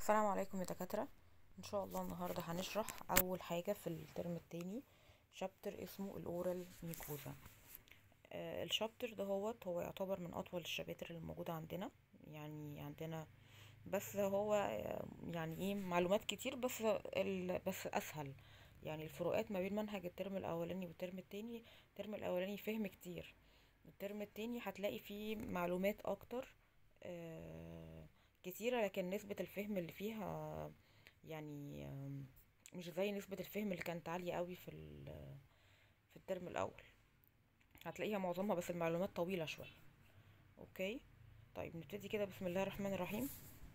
السلام عليكم يا دكاترة ان شاء الله النهاردة هنشرح اول حاجة في الترم التاني شابتر اسمه الاورال ميكوزا آه الشابتر ده هو هو يعتبر من اطول الشباتر اللي موجودة عندنا يعني عندنا بس هو آه، يعني ايه معلومات كتير بس ال... بس اسهل يعني الفروقات ما بين منهج الترم الاولاني والترم التاني الترم الاولاني فهم كتير الترم التاني هتلاقي فيه معلومات اكتر آه كتيرة لكن نسبة الفهم اللي فيها يعني آم، مش زي نسبة الفهم اللي كانت عالية قوي في ال- في الترم الأول هتلاقيها معظمها بس المعلومات طويلة شوية اوكي طيب نبتدي كده بسم الله الرحمن الرحيم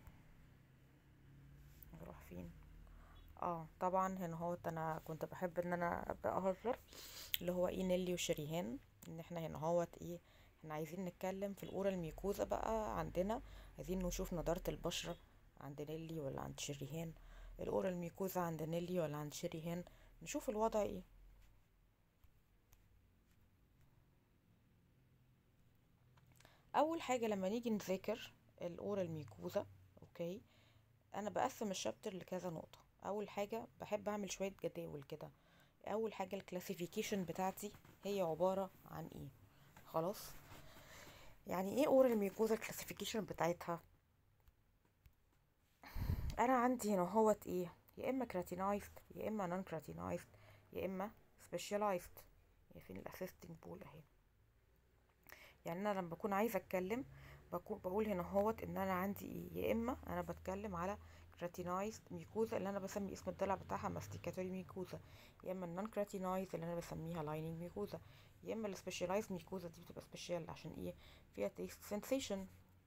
نروح فين اه طبعا هنا هو انا كنت بحب ان انا ابدا اهزر اللي هو ايه نيلي وشريهان ان احنا هنا هوت ايه احنا عايزين نتكلم في الاورال ميكوزا بقى عندنا عايزين نشوف نضارة البشرة عند نيلي ولا عند شريهان الاورال ميكوزا عند نيلي ولا عند شريهان نشوف الوضع ايه اول حاجة لما نيجي نذاكر الاورال ميكوزا اوكي انا بقسم الشابتر لكذا نقطة اول حاجة بحب اعمل شوية جداول كده اول حاجة الكلاسيفيكيشن بتاعتي هي عبارة عن ايه خلاص يعني ايه اورال ميكوزا الكلاسيفيكيشن بتاعتها انا عندي هنا هوت ايه يا اما كراتينايزد يا اما نون كراتينايزد يا اما سبيشالايزد هي فين الاسيستنج بول اهي يعني انا لما بكون عايزه اتكلم بكون بقول هنا هوت ان انا عندي ايه يا اما انا بتكلم على كراتينايزد ميكوزا اللي انا بسمي اسم الضلع بتاعها ماستيكاتوري ميكوزا يا اما النون كراتينايزد اللي انا بسميها لايننج ميكوزا يا اما السبيشالايزد ميكوزا دي بتبقى سبيشال عشان ايه فيها تيست سensation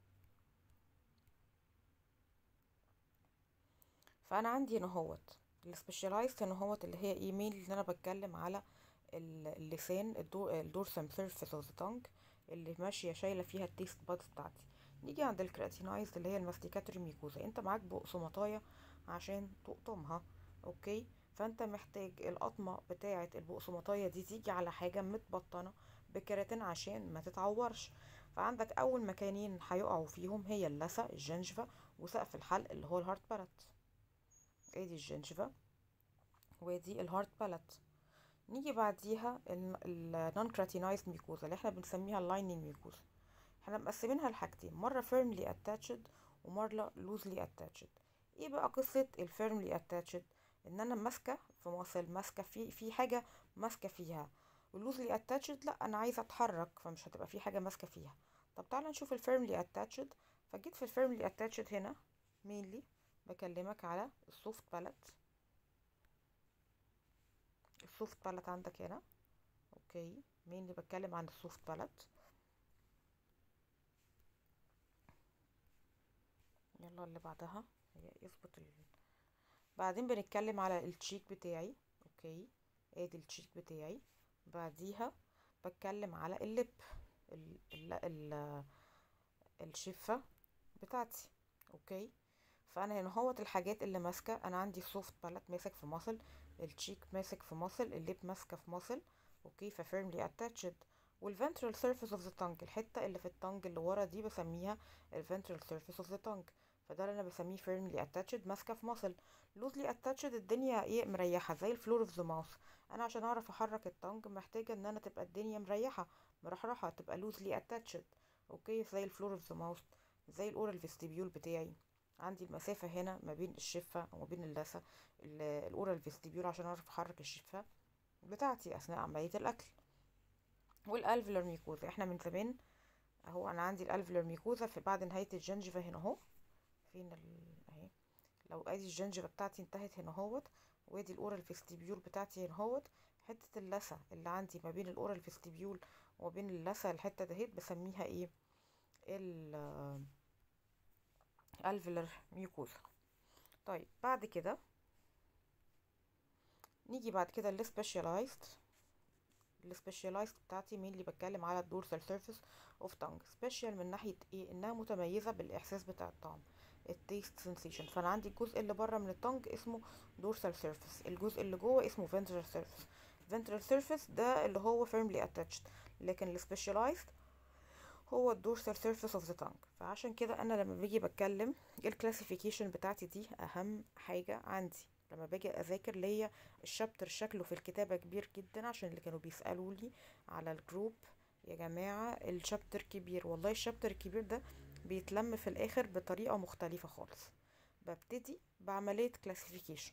فانا عندي هنا هوت السبيشالايزد هنا هوت اللي هي ايه مين اللي انا بتكلم على ال- اللسان الدور الدورسم سيرفيس اوف ذا تانج اللي ماشيه شايله فيها التيست بادز بتاعتي نيجي عند الكراتينايزد اللي هي الماستيكاتوري ميكوزا انت معاك بقسماطايه عشان تقطمها اوكي فانت محتاج القطمه بتاعه البقسماطايه دي تيجي على حاجه متبطنه بكراتين عشان ما تتعورش فعندك اول مكانين هيقعوا فيهم هي اللثه الجنجفه وسقف الحلق اللي هو الهارت بالات ادي الجنجفه وادي الهارت بالات نيجي بعديها النون كراتينايزد ميكوزا اللي احنا بنسميها اللايننج ميكوزا احنا مقسمينها لحاجتين مره فيرملي اتاتشد ومره لوزلي اتاتشد ايه بقى قصه الفيرملي اتاتشد ان انا ماسكه في مصل ماسكه في في حاجه ماسكه فيها واللوزلي اتاتشد لا انا عايزه اتحرك فمش هتبقى في حاجه ماسكه فيها طب تعالى نشوف الفيرملي اتاتشد فجيت في الفيرملي اتاتشد هنا مينلي بكلمك على السوفت بالات السوفت بالات عندك هنا اوكي مين اللي بتكلم عن السوفت بالات يلا اللي بعدها هي يظبط ال... بعدين بنتكلم على التشيك بتاعي اوكي ادي التشيك بتاعي بعديها بتكلم على اللب ال... ال... ال... الشفة بتاعتي اوكي فانا هنا هوت الحاجات اللي ماسكه انا عندي السوفت بالات ماسك في ماسل التشيك ماسك في ماسل الليب ماسكه في ماسل اوكي ففيرملي اتاتشد والفنترال سيرفيس اوف ذا تانج الحته اللي في التانج اللي ورا دي بسميها الفنترال سيرفيس اوف ذا تانج فده اللي انا بسميه فيرملي اتاتشد ماسكه في ماسل لوزلي اتاتشد الدنيا ايه مريحه زي الفلور اوف ذا ماوث انا عشان اعرف احرك التانج محتاجه ان انا تبقى الدنيا مريحه مرحرحه تبقى لوزلي اتاتشد اوكي زي الفلور اوف ذا ماوث زي الاورال فيستيبيول بتاعي عندي المسافة هنا ما بين الشفة وما بين اللثة ال- الأورال فيستيبيول عشان أعرف أحرك الشفة بتاعتي أثناء عملية الأكل والألفيولار ميكوزا احنا من زمان أهو أنا عندي الألفيولار ميكوزا في بعد نهاية الجنجفة هنا أهو فين ال... أهي لو أدي الجنجفة بتاعتي انتهت هنا اهوت وادي الأورال فيستيبيول بتاعتي هنا اهوت حتة اللثة اللي عندي ما بين الأورال فيستيبيول وما بين اللثة الحتة دهيت بسميها ايه ال الفيلر ميوكوزا طيب بعد كده نيجي بعد كده للسبيشالايزد السبيشالايزد بتاعتي مين اللي بتكلم على الدورسال سيرفيس اوف تانج سبيشال من ناحيه ايه انها متميزه بالاحساس بتاع الطعم التيست سensation فانا عندي الجزء اللي بره من التانج اسمه دورسال سيرفيس الجزء اللي جوه اسمه ventral سيرفيس ventral سيرفيس ده اللي هو firmly attached لكن السبيشالايزد هو الدورسال سيرفيس اوف ذا تانج فعشان كده انا لما باجي بتكلم الكلاسيفيكيشن بتاعتي دي اهم حاجه عندي لما باجي اذاكر ليا الشابتر شكله في الكتابه كبير جدا عشان اللي كانوا بيسالوا لي على الجروب يا جماعه الشابتر كبير والله الشابتر الكبير ده بيتلم في الاخر بطريقه مختلفه خالص ببتدي بعمليه كلاسيفيكيشن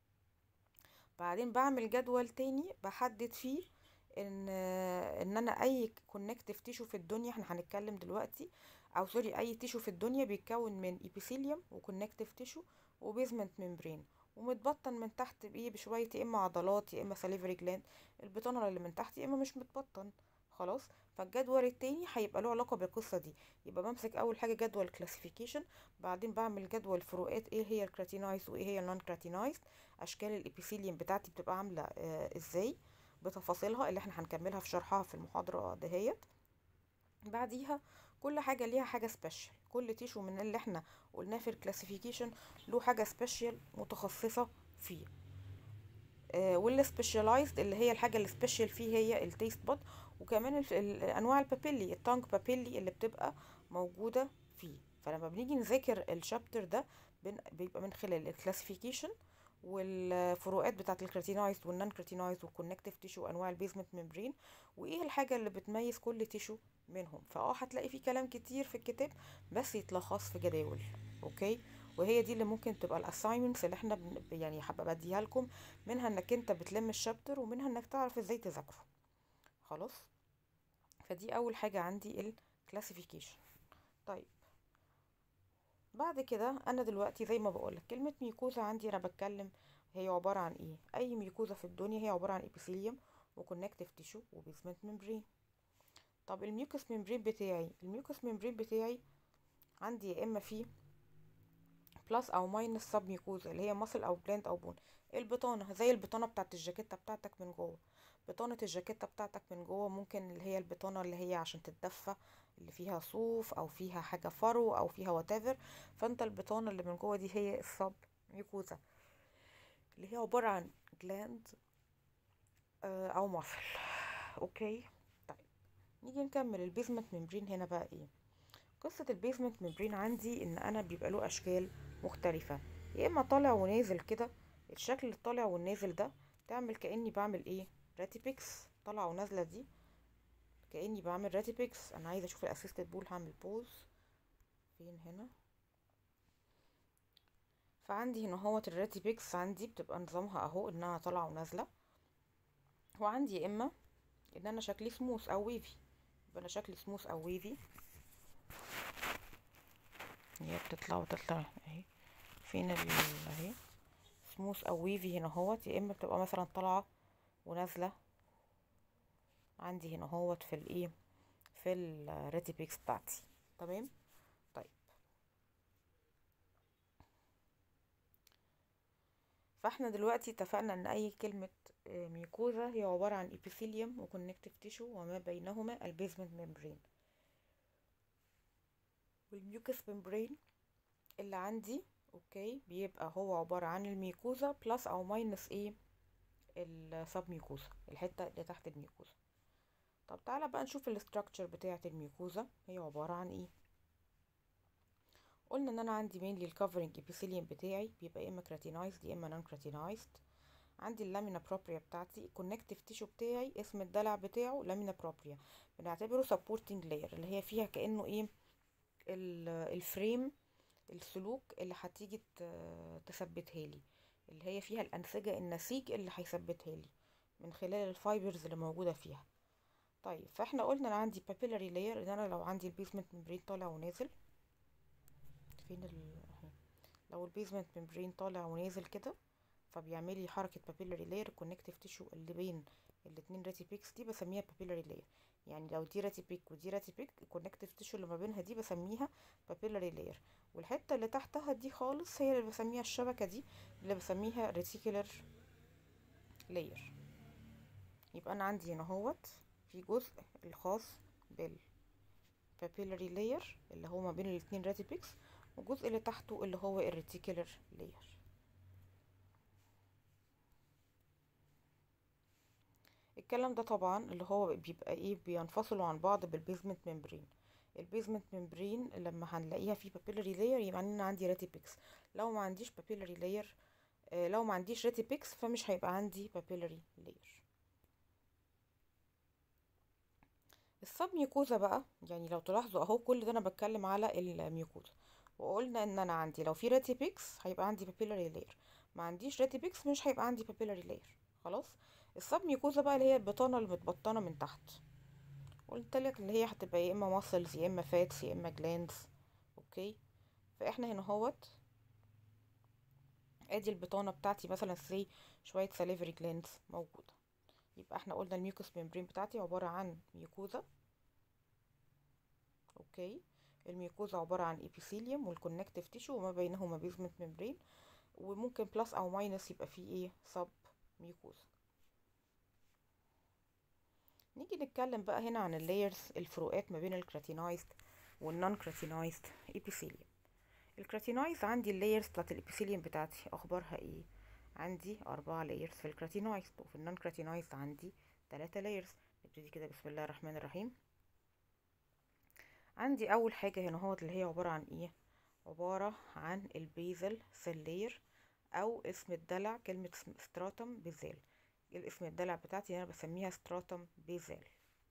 بعدين بعمل جدول تاني بحدد فيه ان ان انا اي كونكتيف تيشو في الدنيا احنا هنتكلم دلوقتي او سوري اي تيشو في الدنيا بيتكون من ايبيثيليوم وكونكتيف تيشو وبيزمنت ممبرين ومتبطن من تحت بايه بشويه يا اما عضلات يا اما ساليفري جلاند البطانه اللي من تحت يا اما مش متبطن خلاص فالجدول التاني هيبقى له علاقه بالقصه دي يبقى بمسك اول حاجه جدول كلاسيفيكيشن بعدين بعمل جدول فروقات ايه هي الكراتينايز وايه هي النون كراتينايز اشكال الابيثيليوم بتاعتي بتبقى عامله آه ازاي بتفاصيلها اللي احنا هنكملها في شرحها في المحاضره دهيت بعديها كل حاجه ليها حاجه سبيشال كل تيشو من اللي احنا قلناه في الكلاسيفيكيشن له حاجه سبيشال متخصصه فيه آه واللي سبيشالايزد اللي هي الحاجه اللي سبيشال فيه هي التيست باد وكمان انواع البابيلي التانك بابيلي اللي بتبقى موجوده فيه فلما بنيجي نذاكر الشابتر ده بيبقى من خلال الكلاسيفيكيشن والفروقات بتاعه الكريتينايز والنون كريتينايز والكونكتيف تيشو وانواع البيزمنت ممبرين وايه الحاجه اللي بتميز كل تيشو منهم فاه هتلاقي في كلام كتير في الكتاب بس يتلخص في جداول اوكي وهي دي اللي ممكن تبقى الاساينمنتس اللي احنا بن... يعني حابه بديها لكم منها انك انت بتلم الشابتر ومنها انك تعرف ازاي تذاكره خلاص فدي اول حاجه عندي الكلاسيفيكيشن طيب بعد كده انا دلوقتي زي ما بقولك كلمه ميكوزا عندي انا بتكلم هي عباره عن ايه اي ميكوزا في الدنيا هي عباره عن ابيثيليوم وكونكتيف تيشو وبيزمنت ممبرين طب الميوكس ممبرين بتاعي الميوكس ممبرين بتاعي عندي يا اما فيه بلس او ماينس سب ميكوزا اللي هي ماسل او بلاند او بون البطانه زي البطانه بتاعت الجاكيته بتاعتك من جوه بطانه الجاكيته بتاعتك من جوه ممكن اللي هي البطانه اللي هي عشان تتدفى اللي فيها صوف او فيها حاجه فرو او فيها واتيفر فانت البطانه اللي من جوه دي هي السب ميكوزا اللي هي عباره عن جلاند او ماسل اوكي طيب نيجي نكمل البيزمنت ممبرين هنا بقى ايه قصه البيزمنت ممبرين عندي ان انا بيبقى له اشكال مختلفه يا اما طالع ونازل كده الشكل الطالع والنازل ده تعمل كاني بعمل ايه راتيبكس طالعه ونازله دي كاني بعمل راتيبكس انا عايزه اشوف الاسيستد بول هعمل بوز فين هنا فعندي هنا اهوت الراتيبكس عندي بتبقى نظامها اهو انها طالعه ونازله وعندي يا اما ان انا شكلي سموث او ويفي يبقى انا شكلي سموث او ويفي هي بتطلع وتطلع اهي فين ال اهي سموث او ويفي هنا اهوت يا اما بتبقى مثلا طالعه ونازله عندي هنا اهوت في الايه في الريتيبيكس بتاعتي تمام طيب فاحنا دلوقتي اتفقنا ان اي كلمة ميكوزا هي عبارة عن epithelium وكونكتيف تيشو وما بينهما البيزمنت ممبرين والميوكس ممبرين اللي عندي اوكي بيبقى هو عبارة عن الميكوزا بلس او ماينس ايه السب ميكوزا الحتة اللي تحت الميكوزا طب تعالى بقى نشوف الاستراكشر بتاعة الميكوزا هي عبارة عن ايه قلنا ان انا عندي مينلي الكفرنج ابيثيليوم بتاعي بيبقى يا اما كراتينايزد يا اما نون كراتينايزد عندي اللامينا بروبريا بتاعتي الكونكتيف تيشو بتاعي اسم الدلع بتاعه لامينا بروبريا بنعتبره سبورتنج لاير اللي هي فيها كانه ايه الفريم السلوك اللي هتيجي تثبتها لي اللي هي فيها الانسجه النسيج اللي هيثبتها لي من خلال الفايبرز اللي موجوده فيها طيب فاحنا قلنا انا عندي بابيلاري لاير ان انا لو عندي البيزمنت ممبرين طالع ونازل فين ال اهي لو البيزمنت ممبرين طالع ونازل كده فبيعمل لي حركه بابيلاري لاير الكونكتيف تيشو اللي بين الاتنين راتيبيكس دي بسميها بابيلاري لاير يعني لو دي راتيبيك ودي راتيبيك الكونكتيف تيشو اللي ما بينها دي بسميها بابيلاري لاير والحته اللي تحتها دي خالص هي اللي بسميها الشبكه دي اللي بسميها ريتيكولار لاير يبقى انا عندي هنا اهوت في جزء الخاص بال papillary layer اللي هو ما بين الاتنين راتيبيكس والجزء اللي تحته اللي هو الريتيكولار layer الكلام ده طبعا اللي هو بيبقى ايه بينفصلوا عن بعض بالبيزمنت ممبرين البيزمنت ممبرين لما هنلاقيها في بابيلاري لاير يبقى ان انا عندي ريتيبيكس لو ما عنديش بابيلاري لاير لو ما عنديش ريتيبيكس فمش هيبقى عندي بابيلاري لاير السب ميوكوزا بقى يعني لو تلاحظوا اهو كل ده انا بتكلم على الميوكوزا وقلنا ان انا عندي لو في ريتيبيكس هيبقى عندي بابيلاري لاير ما عنديش ريتيبيكس مش هيبقى عندي بابيلاري لاير خلاص السب ميوكوزا بقى اللي هي البطانه المتبطنه من تحت قلت لك اللي هي هتبقى يا اما ماسلز يا اما فاتس يا اما جلاندز اوكي فاحنا هنا اهوت ادي البطانه بتاعتي مثلا سي شويه ساليفري جلاندز موجوده يبقى احنا قلنا الميوكس ممبرين بتاعتي عباره عن ميوكوزا اوكي الميوكوزا عباره عن ابيثيليوم والكونكتيف تيشو وما بينهما بيزمنت ممبرين وممكن بلس او ماينس يبقى فيه ايه سب ميوكوزا نيجي نتكلم بقى هنا عن اللايرز الفروقات ما بين الكراتينايزد والنون كراتينايزد ابيثيليوم الكراتينايزد عندي اللايرز بتاعت الابيثيليوم بتاعتي اخبارها ايه عندي أربعة لايرز في الكراتينايزد وفي النون كراتينايزد عندي تلاتة لايرز نبتدي كده بسم الله الرحمن الرحيم عندي أول حاجة هنا هو اللي هي عبارة عن ايه عبارة عن البيزل سيل لاير أو اسم الدلع كلمة ستراتم بيزال الاسم الدلع بتاعتي أنا بسميها ستراتم بيزال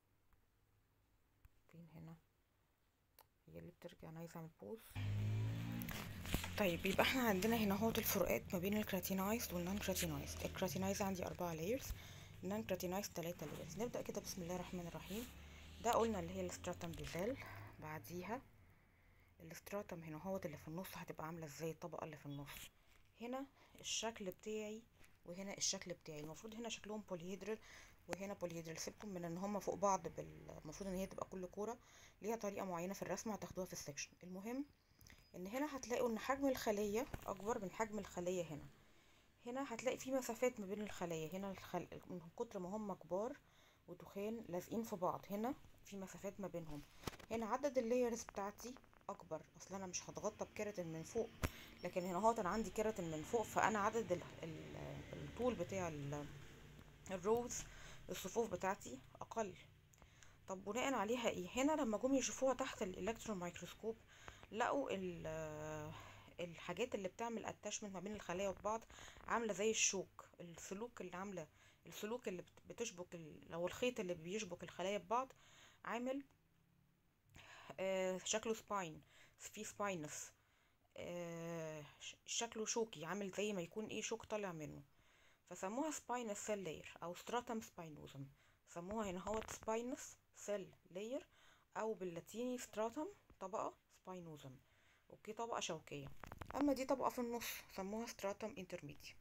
فين هنا هي اللي بترجع أنا عايزة أعمل بوز طيب يبقى احنا عندنا هنا اهوت الفروقات ما بين الكراتينايزد والنون كراتينايزد الكراتينايزد عندي أربعة لايرز النون كراتينايزد تلاتة لايرز نبدأ كده بسم الله الرحمن الرحيم ده قلنا اللي هي الستراتم بيزال بعديها الستراتم هنا اهوت اللي في النص هتبقى عاملة ازاي الطبقة اللي في النص هنا الشكل بتاعي وهنا الشكل بتاعي المفروض هنا شكلهم بوليهيدرال وهنا بوليهيدرال سيبكم من ان هما فوق بعض بال... المفروض ان هي تبقى كل كوره ليها طريقه معينه في الرسم هتاخدوها في السكشن المهم ان هنا هتلاقوا ان حجم الخليه اكبر من حجم الخليه هنا هنا هتلاقي في مسافات ما بين الخلايا هنا الخل... من كتر ما هم كبار وتخان لازقين في بعض هنا في مسافات ما بينهم هنا عدد اللايرز بتاعتي اكبر اصل انا مش هتغطى بكيراتين من فوق لكن هنا هو انا عندي كيراتين من فوق فانا عدد ال... ال... الطول بتاع ال... الروز الصفوف بتاعتي اقل طب بناء عليها ايه هنا لما جم يشوفوها تحت الالكترون مايكروسكوب لقوا الحاجات اللي بتعمل اتاشمنت ما بين الخلايا وبعض عامله زي الشوك السلوك اللي عامله السلوك اللي بتشبك ال... او الخيط اللي بيشبك الخلايا ببعض عامل آه شكله سباين في سباينس آه شكله شوكي عامل زي ما يكون ايه شوك طالع منه فسموها سباينس سيل لاير او ستراتم سباينوزم سموها هنا هو سباينس سيل لاير او باللاتيني ستراتم طبقة سباينوزم اوكي طبقة شوكية اما دي طبقة في النص سموها ستراتم انترميديا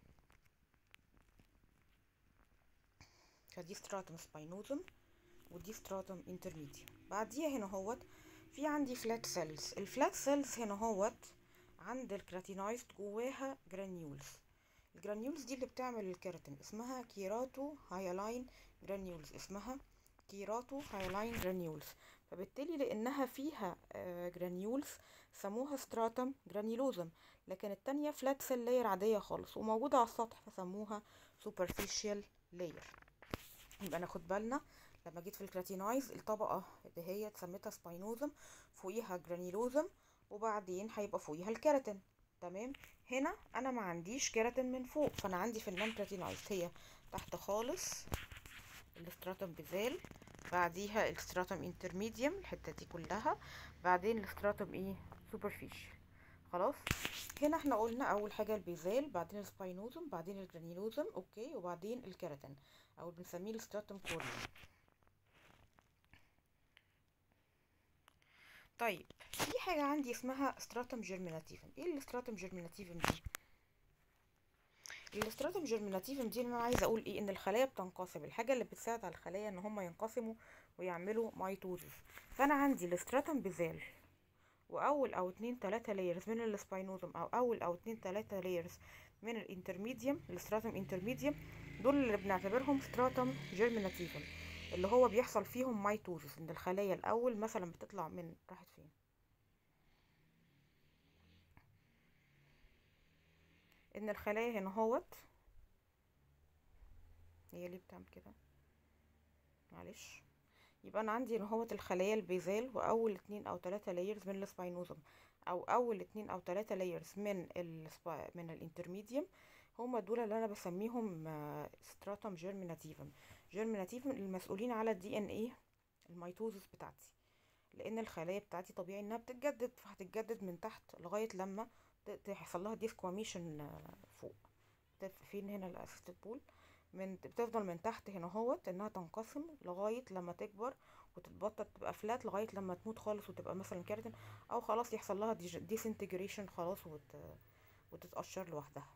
فدي ستراتم سباينوزم ودي ستراتم انترميديا بعديها هنا هوت في عندي فلات سيلز الفلات سيلز هنا هوت عند الكراتينايزد جواها جرانيولز الجرانيولز دي اللي بتعمل الكيراتين اسمها كيراتو هايلاين جرانيولز اسمها كيراتو هايلاين جرانيولز فبالتالي لانها فيها جرانيولز سموها ستراتم جرانيلوزم لكن التانية فلات سيل لاير عادية خالص وموجودة على السطح فسموها سوبرفيشال لاير يبقى ناخد بالنا لما جيت في الكراتينايز الطبقة اللي هي سميتها سباينوزم فوقيها جرانيلوزم وبعدين هيبقى فوقيها الكيراتين تمام هنا انا ما عنديش كيراتين من فوق فانا عندي في النون كراتينايز هي تحت خالص الاستراتم بيزال بعديها الاستراتم انترميديوم الحته دي كلها بعدين الاستراتم ايه سوبرفيشال خلاص هنا احنا قلنا اول حاجه البيزال بعدين السباينوزم بعدين الجرانيلوزم اوكي وبعدين الكيراتين او بنسميه الاستراتم كوريوم طيب في حاجة عندي اسمها ستراتم جيرميناتيفم ايه الستراتم جيرميناتيفم دي الستراتم جيرميناتيفم دي انا عايزه اقول ايه ان الخلايا بتنقسم الحاجه اللي بتساعد على الخلايا ان هم ينقسموا ويعملوا مايتوزس فانا عندي الستراتم بيزال واول او اتنين تلاتة لايرز من السباينوزم او اول او اتنين تلاتة لايرز من الانترميديوم الستراتم انترميديوم دول اللي بنعتبرهم ستراتم جيرميناتيفم اللي هو بيحصل فيهم مايتوزس ان الخلايا الاول مثلا بتطلع من راحت فين ان الخلايا هنا هوت هي اللي بتعمل كده معلش يبقى انا عندي ان هو الخلايا البيزال واول اتنين او تلاتة لايرز من السباينوزم او اول اتنين او تلاتة لايرز من ال من الانترميديوم هما دول اللي انا بسميهم ستراتوم جيرميناتيفم جيرميناتيفم المسؤولين على الدي ان ايه الميتوزس بتاعتي لان الخلايا بتاعتي طبيعي انها بتتجدد فهتتجدد من تحت لغايه لما تحصل لها ديسكواميشن فوق فين هنا الاسيستد بول من بتفضل من تحت هنا اهوت انها تنقسم لغايه لما تكبر وتتبطل تبقى فلات لغايه لما تموت خالص وتبقى مثلا كيراتين او خلاص يحصل لها ديسنتجريشن خلاص وت... وتتقشر لوحدها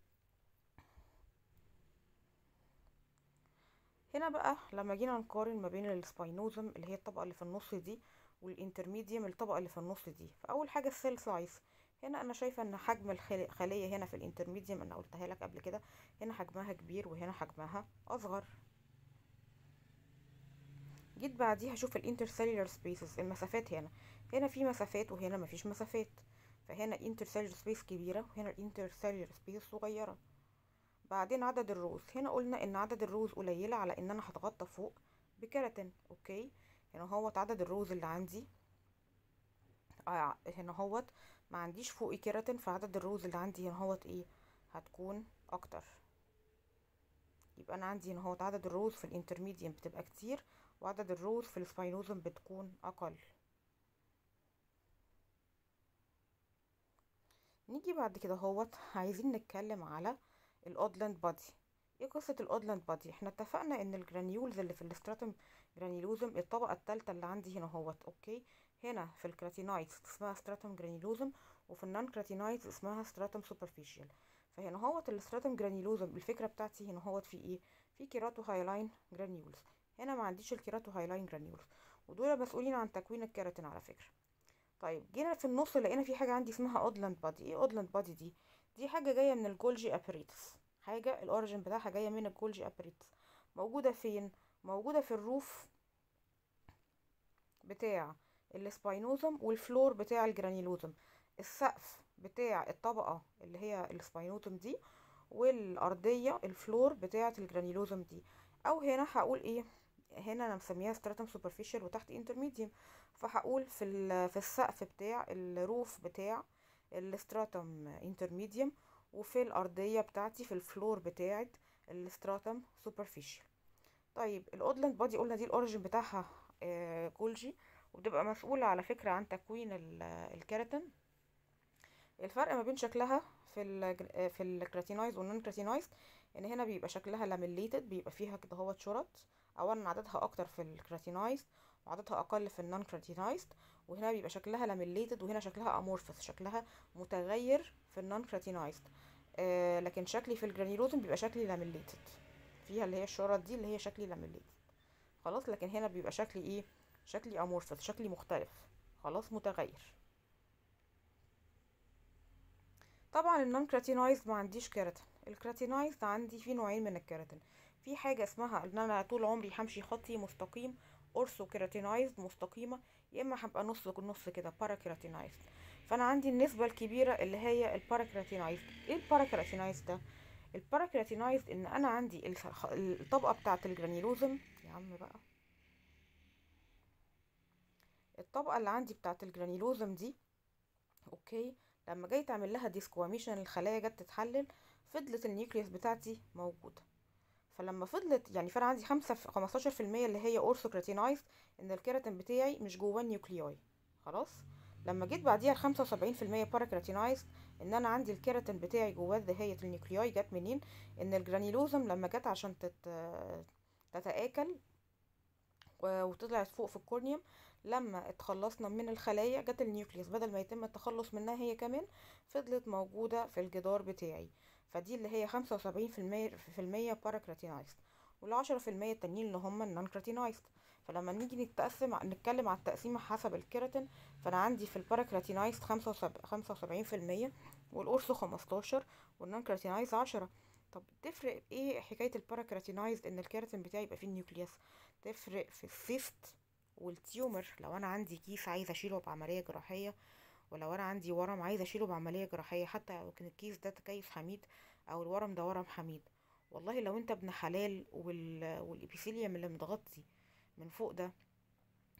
هنا بقى لما جينا نقارن ما بين السباينوزم اللي هي الطبقه اللي في النص دي والانترميديوم الطبقه اللي في النص دي فاول حاجه السيل سايز هنا انا شايفه ان حجم الخليه هنا في الانترميديوم انا قلتها لك قبل كده هنا حجمها كبير وهنا حجمها اصغر جيت بعديها اشوف الانترسيلولار سبيسز المسافات هنا هنا في مسافات وهنا مفيش مسافات فهنا انترسيلولار سبيس كبيره وهنا الانترسيلولار سبيس صغيره بعدين عدد الروز هنا قلنا ان عدد الروز قليله على ان انا هتغطى فوق بكيراتين اوكي هنا هوت عدد الروز اللي عندي آه هنا هوت ما عنديش فوقي كيراتين فعدد الروز اللي عندي هنا هوت ايه هتكون اكتر يبقى انا عندي هنا هوت عدد الروز في الانترميديم بتبقى كتير وعدد الروز في السباينوزم بتكون اقل نيجي بعد كده هوت عايزين نتكلم على الاودلاند بادي ايه قصة الاودلاند بادي احنا اتفقنا ان الجرانيولز اللي في الاستراتم جرانيولوزم الطبقة التالتة اللي عندي هنا هوت اوكي هنا في الكراتينايتس اسمها ستراتم جرانيولوزم وفي النون كراتينايتس اسمها ستراتم سوبرفيشال فهنا هوت الستراتم جرانيولوزم الفكرة بتاعتي هنا هوت في ايه في كيراتو هايلاين جرانيولز هنا ما عنديش الكيراتو هايلاين جرانيولز ودول مسؤولين عن تكوين الكيراتين على فكرة طيب جينا في النص لقينا في حاجة عندي اسمها اودلاند بادي ايه اودلاند بادي دي دي حاجة جاية من الجولجي ابريتس حاجة الاوريجين بتاعها جاية من الجولجي ابريتس موجودة فين موجودة في الروف بتاع السباينوزم والفلور بتاع الجرانيلوزم السقف بتاع الطبقة اللي هي السباينوزم دي والأرضية الفلور بتاعة الجرانيلوزم دي أو هنا هقول ايه هنا انا مسميها ستراتم سوبرفيشال وتحت انترميديوم فهقول في في السقف بتاع الروف بتاع الستراتم انترميديوم وفي الأرضية بتاعتي في الفلور بتاعة الستراتم سوبرفيشال طيب الاودلاند بادي قلنا دي الاوريجين بتاعها آه جولجي وبتبقى مسؤولة على فكرة عن تكوين الكيراتين الفرق ما بين شكلها في ال في الكراتينايز والنون كراتينايز ان هنا بيبقى شكلها لاميليتد بيبقى فيها كده هوت شرط اولا عددها اكتر في الكراتينايز وعددها اقل في النون كراتينايز وهنا بيبقى شكلها لاميليتد وهنا شكلها امورفس شكلها متغير في النون كراتينايز آه لكن شكلي في الجرانيلوزم بيبقى شكلي لاميليتد فيها اللي هي الشرط دي اللي هي شكلي لاميليتد خلاص لكن هنا بيبقى شكلي ايه شكلي امورفس شكلي مختلف خلاص متغير طبعا النون كراتينايز ما عنديش كيراتين الكراتينايز عندي في نوعين من الكيراتين في حاجه اسمها ان انا طول عمري همشي خطي مستقيم اورثو كيراتينايز مستقيمه يا اما هبقى نص نص كده بارا كيراتينايز فانا عندي النسبه الكبيره اللي هي البارا كيراتينايز ايه البارا كيراتينايز ده البارا كيراتينايز ان انا عندي الطبقه بتاعه الجرانيلوزم يا عم بقى الطبقة اللي عندي بتاعت الجرانيلوزم دي اوكي لما جاي تعمل لها ديسكواميشن الخلايا جت تتحلل فضلت النيوكليوس بتاعتي موجودة فلما فضلت يعني فانا عندي خمسة خمستاشر في المية اللي هي اورثوكراتينايز ان الكيراتين بتاعي مش جواه النيوكليوي خلاص لما جيت بعديها الخمسة وسبعين في المية باراكراتينايز ان انا عندي الكيراتين بتاعي جواه دهية النيوكليوي جت منين ان الجرانيلوزم لما جت عشان تت... تتآكل وطلعت فوق في الكورنيوم لما اتخلصنا من الخلايا جت النيوكليوس بدل ما يتم التخلص منها هي كمان فضلت موجودة في الجدار بتاعي فدي اللي هي خمسة وسبعين في المية في المية باراكراتينايزد والعشرة في المية التانيين اللي هم النون كراتينايزد فلما نيجي نتقسم نتكلم على التقسيمة حسب الكيراتين فأنا عندي في الباراكراتينايزد خمسة وسبعين في المية والأورثو خمستاشر والنون كراتينايز عشرة طب تفرق ايه حكاية الباراكراتينايزد ان الكيراتين بتاعي يبقى فيه النيوكليوس تفرق في السيست والتيومر لو انا عندي كيس عايزه اشيله بعمليه جراحيه ولو انا عندي ورم عايزه اشيله بعمليه جراحيه حتى لو كان الكيس ده كيس حميد او الورم ده ورم حميد والله لو انت ابن حلال وال... والابيثيليوم اللي متغطي من فوق ده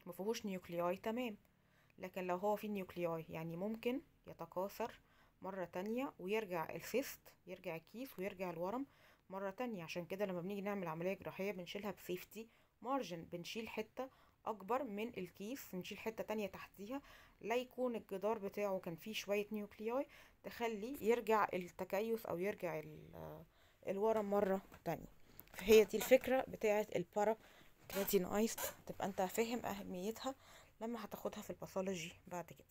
مفيهوش نيوكلياي تمام لكن لو هو فيه نيوكلياي يعني ممكن يتكاثر مرة تانية ويرجع السيست يرجع الكيس ويرجع الورم مرة تانية عشان كده لما بنيجي نعمل عملية جراحية بنشيلها بسيفتي مارجن بنشيل حتة أكبر من الكيس بنشيل حتة تانية تحتيها لا يكون الجدار بتاعه كان فيه شوية نيوكلياي تخلي يرجع التكيس أو يرجع ال- الورم مرة تانية فهي دي الفكرة بتاعة البارا كراتينايزد تبقى انت فاهم أهميتها لما هتاخدها في الباثولوجي بعد كده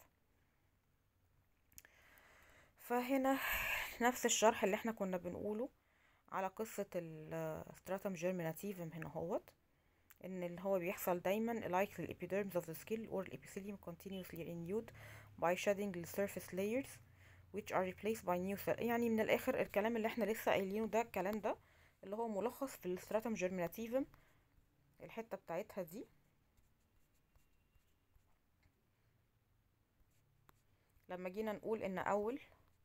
فهنا نفس الشرح اللي احنا كنا بنقوله على قصة الستراتم جيرميناتيفم هنا هوت ان اللي هو بيحصل دايما like the epidermis of the skull or epithelium continuously renewed by shedding the surface layers which are replaced by new cell يعني من الاخر الكلام اللي احنا لسه قايلينه ده الكلام ده اللي هو ملخص في الستراتم جيرميناتيفم الحتة بتاعتها دي لما جينا نقول ان اول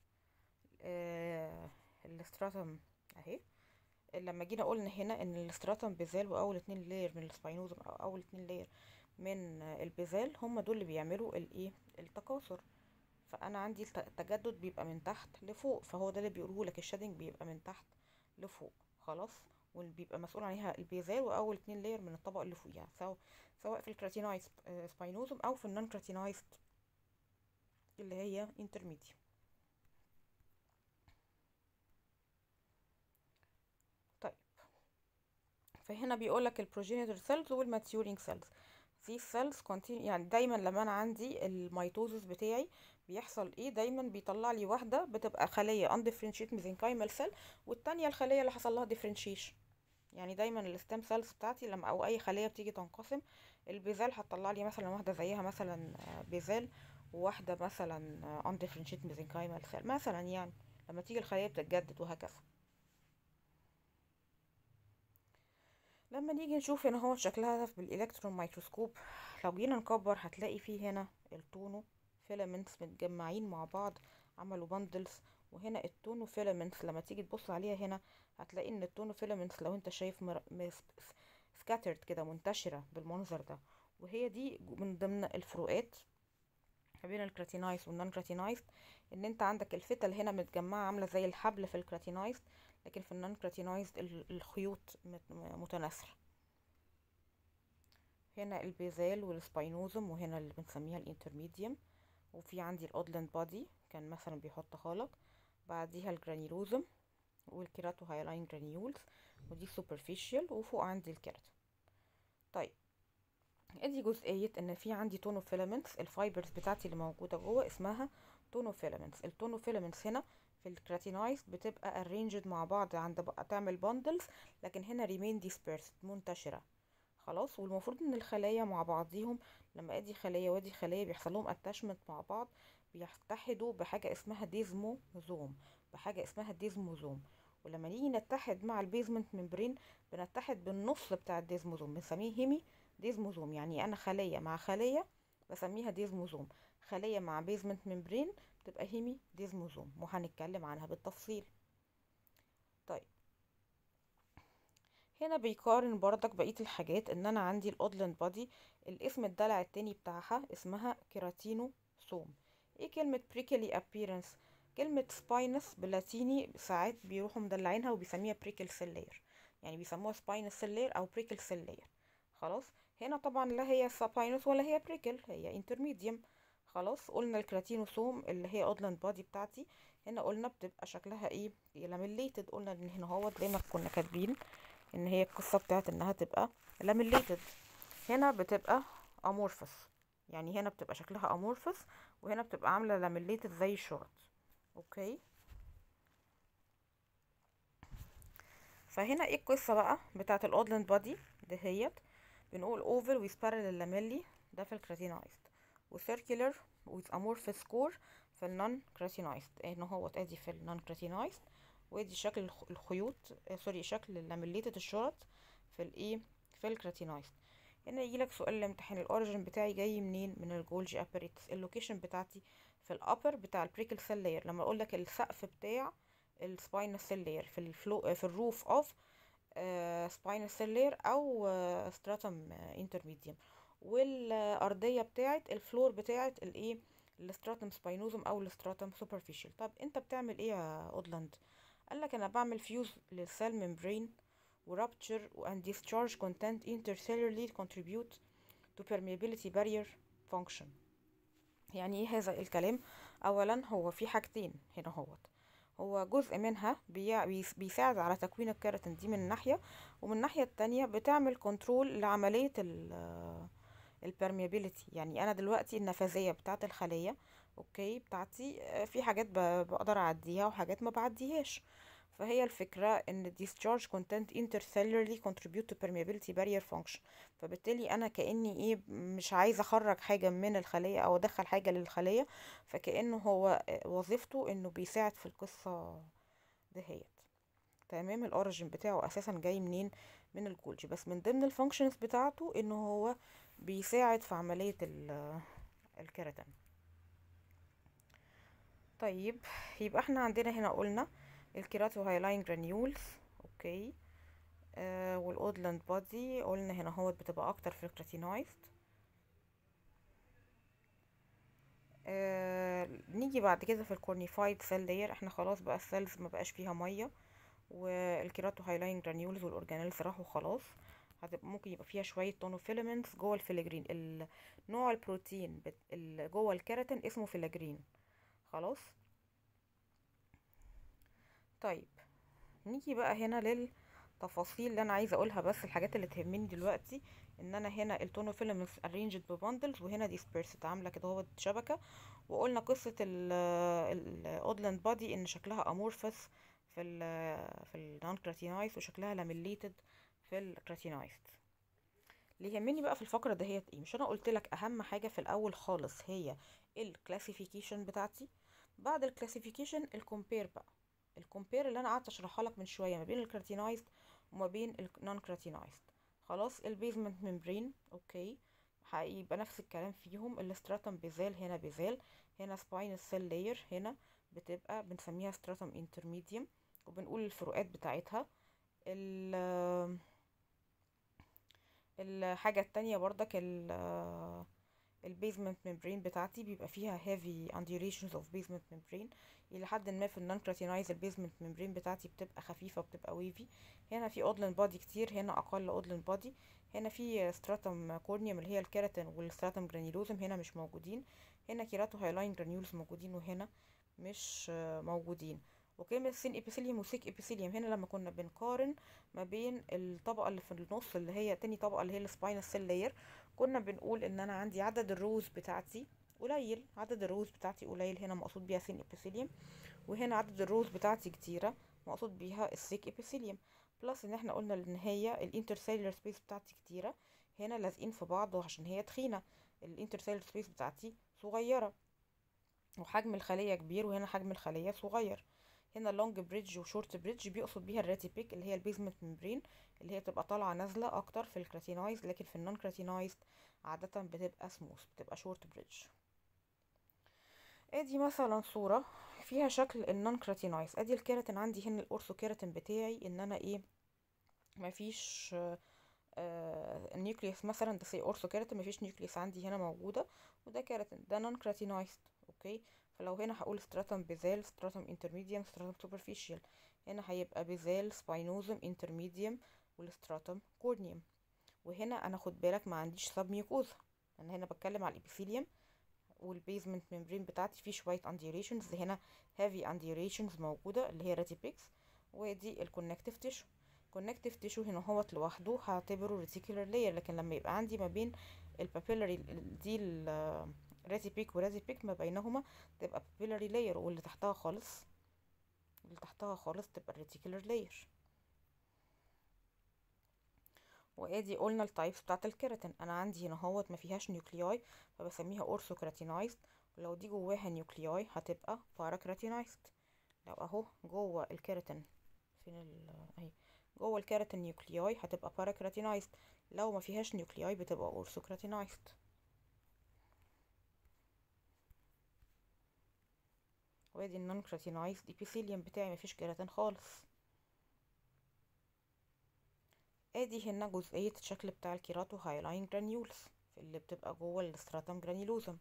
آه الاستراتم اهي لما جينا قلنا هنا ان الاستراتم بيزال واول اتنين لاير من السباينوزم او اول اتنين لاير من آه، البيزال هم دول اللي بيعملوا الايه التكاثر فانا عندي الت- التجدد بيبقى من تحت لفوق فهو ده اللي بيقوله لك الشادنج بيبقى من تحت لفوق خلاص واللي بيبقى مسؤول عليها البيزال واول اتنين لاير من الطبقه اللي فوقيها سواء سواء في الكراتينايز سباينوزم او في النون كراتينايزد اللي هي انترميديا طيب فهنا بيقول لك البروجينيتور سيلز والماتيورينج سيلز these cells continue يعني دايما لما انا عندي الميتوزس بتاعي بيحصل ايه دايما بيطلع لي واحده بتبقى خليه undifferentiated mesenchymal cell والتانية الخليه اللي حصل لها differentiation يعني دايما الستام سيلز بتاعتي لما او اي خليه بتيجي تنقسم البيزال هتطلع لي مثلا واحده زيها مثلا آه، بيزال وواحده مثلا آه، undifferentiated mesenchymal cell مثلا يعني لما تيجي الخليه بتتجدد وهكذا لما نيجي نشوف هنا هو شكلها بالالكترون ميكروسكوب لو جينا نكبر هتلاقي فيه هنا التونو فيلامنتس متجمعين مع بعض عملوا بندلز وهنا التونو فيلامنتس لما تيجي تبص عليها هنا هتلاقي ان التونو فيلامنتس لو انت شايف مر... سكاترد كده منتشرة بالمنظر ده وهي دي من ضمن الفروقات ما بين الكراتينايز والنون كراتينايز ان انت عندك الفتل هنا متجمعة عاملة زي الحبل في الكراتينايز لكن في النون كراتينايز الخيوط مت- متناثرة هنا البيزال والسباينوزم وهنا اللي بنسميها الانترميديوم وفي عندي الاودلاند بادي كان مثلا بيحطها لك بعديها الجرانيلوزم والكيراتو هايلاين جرانيولز ودي سوبرفيشال وفوق عندي الكيراتين طيب ادي جزئية ان في عندي تونو فيلامنتس الفايبرز بتاعتي اللي موجودة جوه اسمها تونو فيلامنتس التونو فيلامنتس هنا في الكراتينايز بتبقى arranged مع بعض عند بقى تعمل بندلز لكن هنا remain dispersed منتشرة خلاص والمفروض ان الخلايا مع بعضيهم لما ادي خلية وادي خلية بيحصل لهم اتاشمنت مع بعض بيتحدوا بحاجة اسمها ديزموزوم بحاجة اسمها ديزموزوم ولما نيجي نتحد مع البيزمنت ممبرين بنتحد بالنص بتاع الديزموزوم بنسميه هيمي ديزموزوم يعني انا خلية مع خلية بسميها ديزموزوم خلية مع بيزمنت ممبرين بتبقى هيمي ديزموزوم وهنتكلم عنها بالتفصيل طيب هنا بيقارن برضك بقية الحاجات ان انا عندي الاودلاند بادي الاسم الدلع التاني بتاعها اسمها كيراتينوسوم ايه كلمة بريكلي appearance كلمة سباينس باللاتيني ساعات بيروحوا مدلعينها وبيسميها بريكل سيلير يعني بيسموها سباينس سيلير او بريكل سيلير خلاص هنا طبعا لا هي سباينس ولا هي بريكل هي انترميديوم خلاص قلنا الكراتينوسوم اللي هي اودلاند بادي بتاعتي هنا قلنا بتبقى شكلها ايه لاميليتد قلنا ان هنا هو زي ما كنا كاتبين ان هي القصه بتاعت انها تبقى لاميليتد هنا بتبقى امورفس يعني هنا بتبقى شكلها امورفس وهنا بتبقى عامله لاميليتد زي الشورت اوكي فهنا ايه القصه بقى بتاعت الاودلاند بادي دهيت بنقول اوفل with parallel lamellae ده في الكراتينايزد وcircular with amorphous core في النون كراتينايزد ان هو ادي في النون كراتينايزد وادي شكل الخ- الخيوط آه، سوري شكل اللاميليتد الشرط في الايه في الكراتينايزد هنا يجي لك سؤال الامتحان الاوريجين بتاعي جاي منين من الجولجي اباريتس اللوكيشن بتاعتي في الابر بتاع البريكل سيل لاير لما اقول لك السقف بتاع السباينال سيل لاير في الفلو في الروف اوف سباينال سيل لاير او ستراتم انترميديوم والارضيه بتاعه الفلور بتاعه الايه الاستراتم سباينوزم او الاستراتم سوبرفيشال طب انت بتعمل ايه يا اودلاند قال لك انا بعمل فيوز للسيل ممبرين ورابتشر and discharge content intercellularly contribute to permeability barrier function يعني ايه هذا الكلام اولا هو في حاجتين هنا هوت هو جزء منها بيع- بيس- بيساعد على تكوين الكيراتين دي من ناحية ومن الناحية التانية بتعمل كنترول لعملية البرميابيليتي يعني انا دلوقتي النفاذية بتاعت الخلية اوكي بتاعتي آه، في حاجات ب- بقدر اعديها وحاجات ما بعديهاش فهي الفكرة ان discharge content intercellularly contribute to permeability barrier function فبالتالي انا كأني ايه مش عايزة اخرج حاجة من الخلية او ادخل حاجة للخلية فكأنه هو آه، وظيفته انه بيساعد في القصة دهيت تمام الاوريجين بتاعه اساسا جاي منين من الجولجي بس من ضمن الفانكشنز بتاعته انه هو بيساعد في عملية ال- الكيراتين طيب يبقى احنا عندنا هنا قلنا الكيراتو هايلاين جرانيولز اوكي آه والاودلاند بودي قلنا هنا هو بتبقى اكتر في الكراتينايزد آه نيجي بعد كده في الكورنيفايد سيل لاير احنا خلاص بقى السيلز ما بقاش فيها ميه والكيراتو هايلاين جرانيولز والاورجانيلز راحوا خلاص هتبقى ممكن يبقى فيها شويه تونوفيلامنتس جوه الفيلاجرين ال- نوع البروتين بت... ال- جوه الكيراتين اسمه فيلاجرين خلاص طيب نيجي بقى هنا للتفاصيل اللي انا عايزه اقولها بس الحاجات اللي تهمني دلوقتي ان انا هنا التونوفيلامنتس ارينجد ببندلز وهنا ديسبيرسد عامله كده هو شبكه وقلنا قصه الاودلاند بادي ان شكلها امورفس في ال في النون كراتينايز وشكلها لاميليتد في الكراتينايز اللي يهمني بقى في الفقره دهيت ايه مش انا قلت لك اهم حاجه في الاول خالص هي الكلاسيفيكيشن بتاعتي بعد الكلاسيفيكيشن الكومبير بقى الكومبير اللي انا قعدت اشرحها لك من شويه ما بين الكراتينايزد وما بين النون كراتينايزد خلاص البيزمنت ممبرين اوكي هيبقى نفس الكلام فيهم الاستراتم بيزال هنا بيزال هنا سباين السيل لاير هنا بتبقى بنسميها ستراتم انترميديوم وبنقول الفروقات بتاعتها ال الحاجة التانية برضك ال البيزمنت ممبرين بتاعتي بيبقى فيها heavy undulations of basement membrane الى حد ما في النون كراتينايز البيزمنت ممبرين بتاعتي بتبقى خفيفة وبتبقى ويفي هنا في اودلن بادي كتير هنا اقل اودلن بادي هنا في ستراتم كورنيوم اللي هي الكيراتين والستراتم جرانيولوزم هنا مش موجودين هنا كيراتو هايلاين جرانيولز موجودين وهنا مش آه، موجودين وكلمة سين ابيثيليوم وسيك ابيثيليوم هنا لما كنا بنقارن ما بين الطبقة اللي في النص اللي هي تاني طبقة اللي هي السباينال سيل لاير كنا بنقول ان انا عندي عدد الروز بتاعتي قليل عدد الروز بتاعتي قليل هنا مقصود بيها سين ابيثيليوم وهنا عدد الروز بتاعتي كتيرة مقصود بيها السيك ابيثيليوم بلس ان احنا قلنا ان هي الانترسيلولار سبيس بتاعتي كتيرة هنا لازقين في بعض وعشان هي تخينة الانترسيلولار سبيس بتاعتي صغيرة وحجم الخلية كبير وهنا حجم الخلية صغير هنا لونج بريدج وشورت بريدج بيقصد بيها الراتيبيك اللي هي البيزمنت ممبرين اللي هي بتبقى طالعة نازلة اكتر في الكراتينايز لكن في النون كراتينايز عادة بتبقى سموث بتبقى شورت بريدج ادي مثلا صورة فيها شكل النون كراتينايز ادي الكيراتين عندي هنا الاورثو كيراتين بتاعي ان انا ايه مفيش آه النيوكليوس مثلا ده سي اورثو كيراتين مفيش نيوكليوس عندي هنا موجودة وده كيراتين ده نون كراتينايزد اوكي فلو هنا هقول ستراتم بيزال ستراتم انترميديوم ستراتم سوبرفيشال هنا هيبقى بيزال سباينوزم انترميديوم والستراتم كورنيوم وهنا انا خد بالك ما عنديش سب ميوكوزا انا هنا بتكلم على الابيثيليوم والبيزمنت ممبرين بتاعتي فيه شويه انديوريشنز هنا هافي انديوريشنز موجوده اللي هي راتيبيكس ودي الكونكتيف تيشو كونكتيف تيشو هنا هوت لوحده هعتبره ريتيكولار لاير لكن لما يبقى عندي ما بين البابيلاري دي راتيبيك وراتيبيك ما بينهما تبقى بابيلاري لاير واللي تحتها خالص اللي تحتها خالص تبقى الريتيكولار لاير وادي قلنا التايبس بتاعت الكيراتين انا عندي هنا اهوت ما فيهاش نيوكلياي فبسميها اورثو كراتينايزد ولو دي جواها نيوكلياي هتبقى باراكراتينايزد لو اهو جوه الكيراتين فين ال اهي جوه الكيراتين نيوكلياي هتبقى باراكراتينايزد لو ما فيهاش نيوكلياي بتبقى اورثو كراتينايزد وادي النون كراتينايزد ابيثيليوم بتاعي مفيش كيراتين خالص ادي هنا جزئية الشكل بتاع الكيراتو هايلاين جرانيولز في اللي بتبقى جوه الاستراتم جرانيلوزم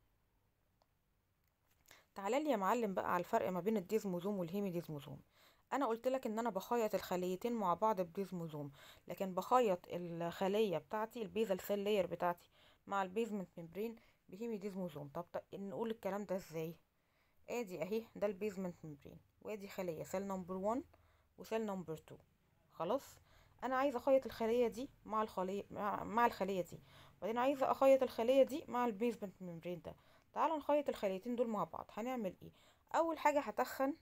تعالى لي يا معلم بقى على الفرق ما بين الديزموزوم والهيميديزموزوم انا قلت لك ان انا بخيط الخليتين مع بعض بديزموزوم لكن بخيط الخليه بتاعتي البيزل سيل لاير بتاعتي مع البيزمنت ممبرين بهيميديزموزوم طب, طب نقول الكلام ده ازاي ادي اهي ده البيزمنت ممبرين وادي خليه سيل نمبر 1 وسيل نمبر 2 خلاص انا عايزه اخيط الخليه دي مع الخليه مع, مع الخليه دي وبعدين عايزه اخيط الخليه دي مع البيزمنت ممبرين ده تعالوا نخيط الخليتين دول مع بعض هنعمل ايه اول حاجه هتخن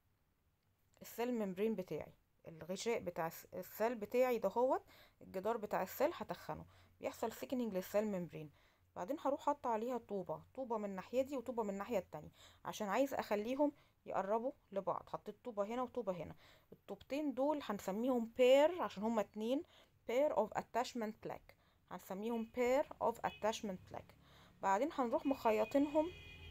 السيل ممبرين بتاعي الغشاء بتاع السيل بتاعي دهوت الجدار بتاع السيل هتخنه بيحصل سيكنينج للسيل ممبرين بعدين هروح حاطه عليها طوبه طوبه من الناحيه دي وطوبه من الناحيه التانية عشان عايز اخليهم يقربوا لبعض حطيت طوبه هنا وطوبه هنا الطوبتين دول هنسميهم بير عشان هما اتنين pair of attachment plaque هنسميهم pair of attachment plaque بعدين هنروح مخيطينهم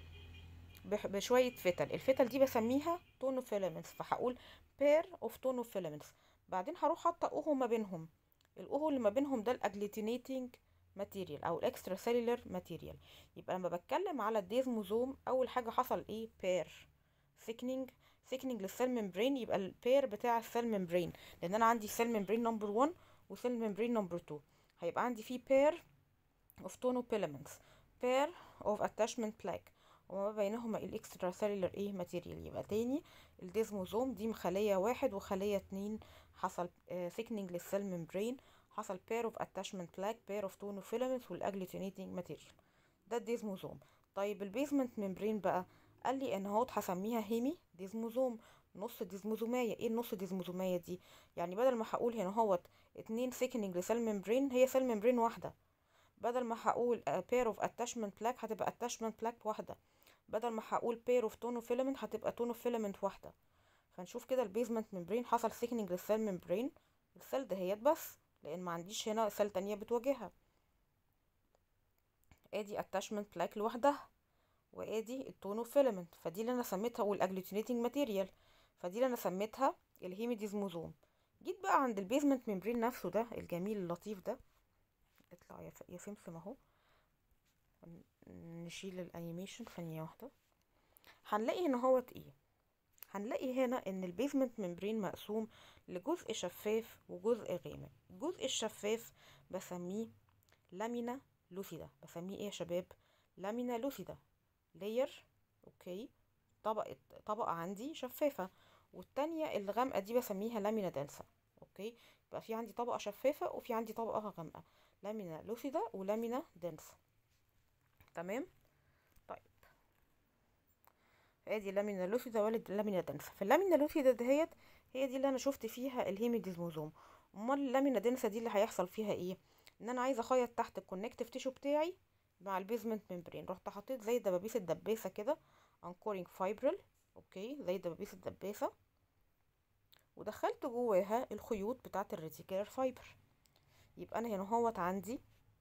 بشوية فتل الفتل دي بسميها تونو فيلامنتس فهقول pair of تونو فيلامنتس بعدين هروح حاطة اوهو ما بينهم الاوهو اللي ما بينهم ده الاجليتينيتنج ماتيريال او الاكسترا سيلولر ماتيريال يبقى لما بتكلم على الديزموزوم اول حاجه حصل ايه بير ثيكنينج ثيكنينج للسيل ممبرين يبقى البير بتاع السيل ممبرين لان انا عندي سيل ممبرين نمبر 1 وسيل ممبرين نمبر 2 هيبقى عندي فيه بير اوف تونو فيلامنتس بير اوف اتاشمنت بلاك وما بينهما الاكسترا سيلولر ايه ماتيريال يبقى تاني الديزموزوم دي خليه واحد وخليه اتنين حصل ثيكنينج للسيل ممبرين حصل pair of attachment plaque pair of tonofilaments والاجلوتينيتنج ماتيريال ده الديزموزوم طيب البيزمنت ممبرين بقى قال لي ان اهوت هسميها هيمي ديزموزوم نص ديزموزومية ايه النص ديزموزومية دي يعني بدل ما هقول هنا اهوت اتنين سيكنينج لسيل ممبرين هي سيل ممبرين واحدة بدل ما هقول pair of attachment plaque هتبقى attachment plaque واحدة بدل ما هقول pair of tonofilament هتبقى tonofilament واحدة فنشوف كده البيزمنت ممبرين حصل سيكنينج للسيل ممبرين السيل دهيت بس لان ما عنديش هنا سيل تانية بتواجهها ادي attachment plaque لوحدها وادي التونو فيلامنت فدي اللي انا سميتها والاجلوتينيتنج ماتيريال فدي اللي انا سميتها الهيميديزموزوم جيت بقى عند البيزمنت ممبرين نفسه ده الجميل اللطيف ده اطلع يا, ف... يا سمسم اهو نشيل الانيميشن ثانيه واحده هنلاقي هنا هوت ايه هنلاقي هنا ان البيزمنت ممبرين مقسوم لجزء شفاف وجزء غامق الجزء الشفاف بسميه لامينا لوسيدا بسميه ايه يا شباب لامينا لوسيدا لاير اوكي طبقة طبقة عندي شفافة والتانية الغامقة دي بسميها لامينا دنسا اوكي يبقى في عندي طبقة شفافة وفي عندي طبقة غامقة لامينا لوسيدا ولامينا دنسا تمام طيب ادي لامينا لوسيدا والد لامينا دنسا فاللامينا لوسيدا دهيت هي دي اللي انا شفت فيها الهيميديزموزوم امال اللامينا دنسا دي اللي هيحصل فيها ايه ان انا عايزه اخيط تحت الكونكتيف تيشو بتاعي مع البيزمنت ممبرين رحت حطيت زي دبابيس الدباسه كده انكورينج فايبرل اوكي زي دبابيس الدباسه ودخلت جواها الخيوط بتاعه الريتيكولار فايبر يبقى انا هنا هوت عندي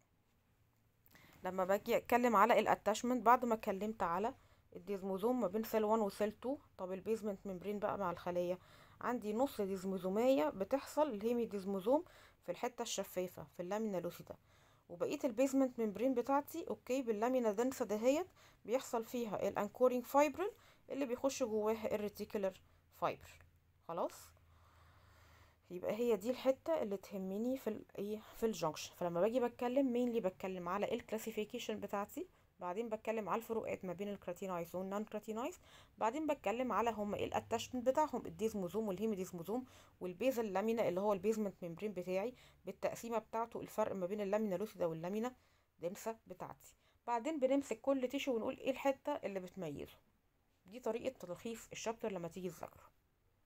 لما باجي اتكلم على الاتاشمنت بعد ما اتكلمت على الديزموزوم ما بين سيل 1 وسيل 2 طب البيزمنت ممبرين بقى مع الخليه عندي نص ديزموزوميه بتحصل الهيمي ديزموزوم في الحته الشفافه في اللامينا لوسيدا وبقيه البيزمنت ممبرين بتاعتي اوكي باللامينا دنسا دهيت بيحصل فيها الانكورينج فايبرل اللي بيخش جواها الريتيكولار فايبر خلاص يبقى هي دي الحته اللي تهمني في الايه في الجنكشن فلما باجي بتكلم مين اللي بتكلم على الكلاسيفيكيشن بتاعتي بعدين بتكلم على الفروقات ما بين الكراتينايز والنون كراتينايز بعدين بتكلم على هما ايه الاتاشمنت بتاعهم الديزموزوم والهيميديزموزوم والبيزل لامينا اللي هو البيزمنت ممبرين بتاعي بالتقسيمه بتاعته الفرق ما بين اللامينا لوسيدا واللامينا دنسا بتاعتي بعدين بنمسك كل تيشو ونقول ايه الحته اللي بتميزه دي طريقه تلخيص الشابتر لما تيجي تذاكره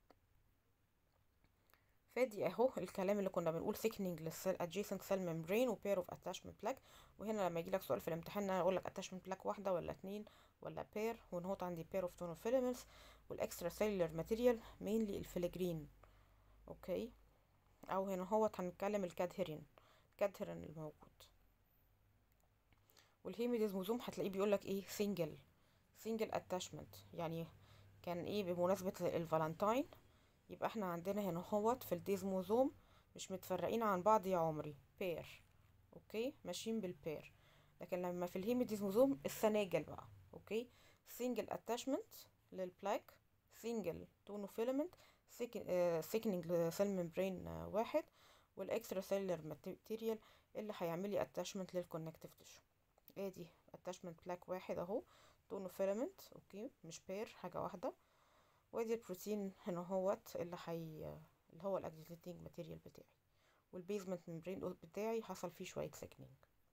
فادي اهو الكلام اللي كنا بنقول thickening للسيل adjacent cell membrane و pair of attachment plaque وهنا لما يجيلك سؤال في الامتحان انا اقول لك attachment plaque واحده ولا اتنين ولا pair وهنا هو عندي pair of tonofilaments والاكسترا cellular material mainly الفلجرين اوكي او هنا هو هنتكلم الكادهيرين الكادهيرين الموجود والهيميديزموزوم هتلاقيه بيقول لك ايه single single attachment يعني كان ايه بمناسبه الفالنتاين يبقى احنا عندنا هنا هوت في الديزموزوم مش متفرقين عن بعض يا عمري بير اوكي ماشيين بالبير لكن لما في الهيموديزموزوم السناجل بقى اوكي سنجل اتاشمنت للبلاك سنجل تونوفيلامنت سيكنينج سيل ممبرين واحد والاكسترا سيلولر ماتيريال اللي هيعمل لي اتاشمنت للكونكتيف تيشو ادي اتاشمنت بلاك واحد اهو تونوفيلامنت اوكي مش بير حاجه واحده وادي البروتين هنا هوت اللي حي اللي هو الاكتيفيتنج ماتيريال بتاعي والبيزمنت ممبرين بتاعي حصل فيه شويه سكنينج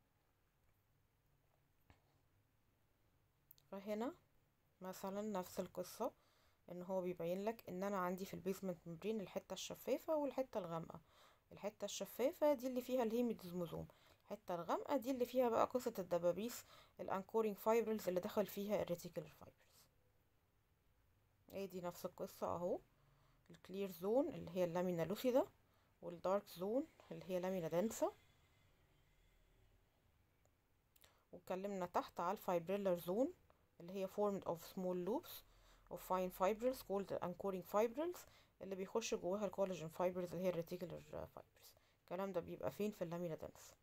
فهنا مثلا نفس القصة ان هو بيبين لك ان انا عندي في البيزمنت ممبرين الحتة الشفافة والحتة الغامقة الحتة الشفافة دي اللي فيها الهيميديزموزوم الحتة الغامقة دي اللي فيها بقى قصة الدبابيس الانكورينج فايبرز اللي دخل فيها الريتيكولر فايبرز ايه دي نفس القصة اهو الكلير زون اللي هي اللامينا لوسيدا والدارك زون اللي هي لامينا دنسا واتكلمنا تحت على الفايبريلر زون اللي هي formed of small loops of fine fibers called anchoring fibrils اللي بيخش جواها الكولاجين فايبرز اللي هي الريتيكولر فايبرز الكلام ده بيبقى فين في اللامينا دنس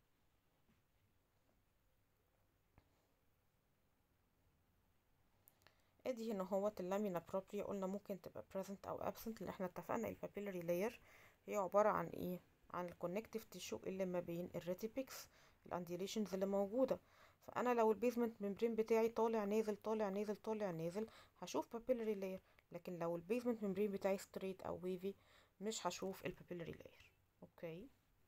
ادي هنا هوت اللامينا بروبريا قلنا ممكن تبقى present او absent اللي احنا اتفقنا البابيلاري لاير هي عبارة عن ايه عن الكونكتيف تيشو اللي ما بين الريتيبكس الانديليشنز اللي موجودة فانا لو البيزمنت ممبرين بتاعي طالع نازل طالع نازل طالع نازل هشوف بابيلاري لاير لكن لو البيزمنت ممبرين بتاعي ستريت او ويفي مش هشوف البابيلاري لاير اوكي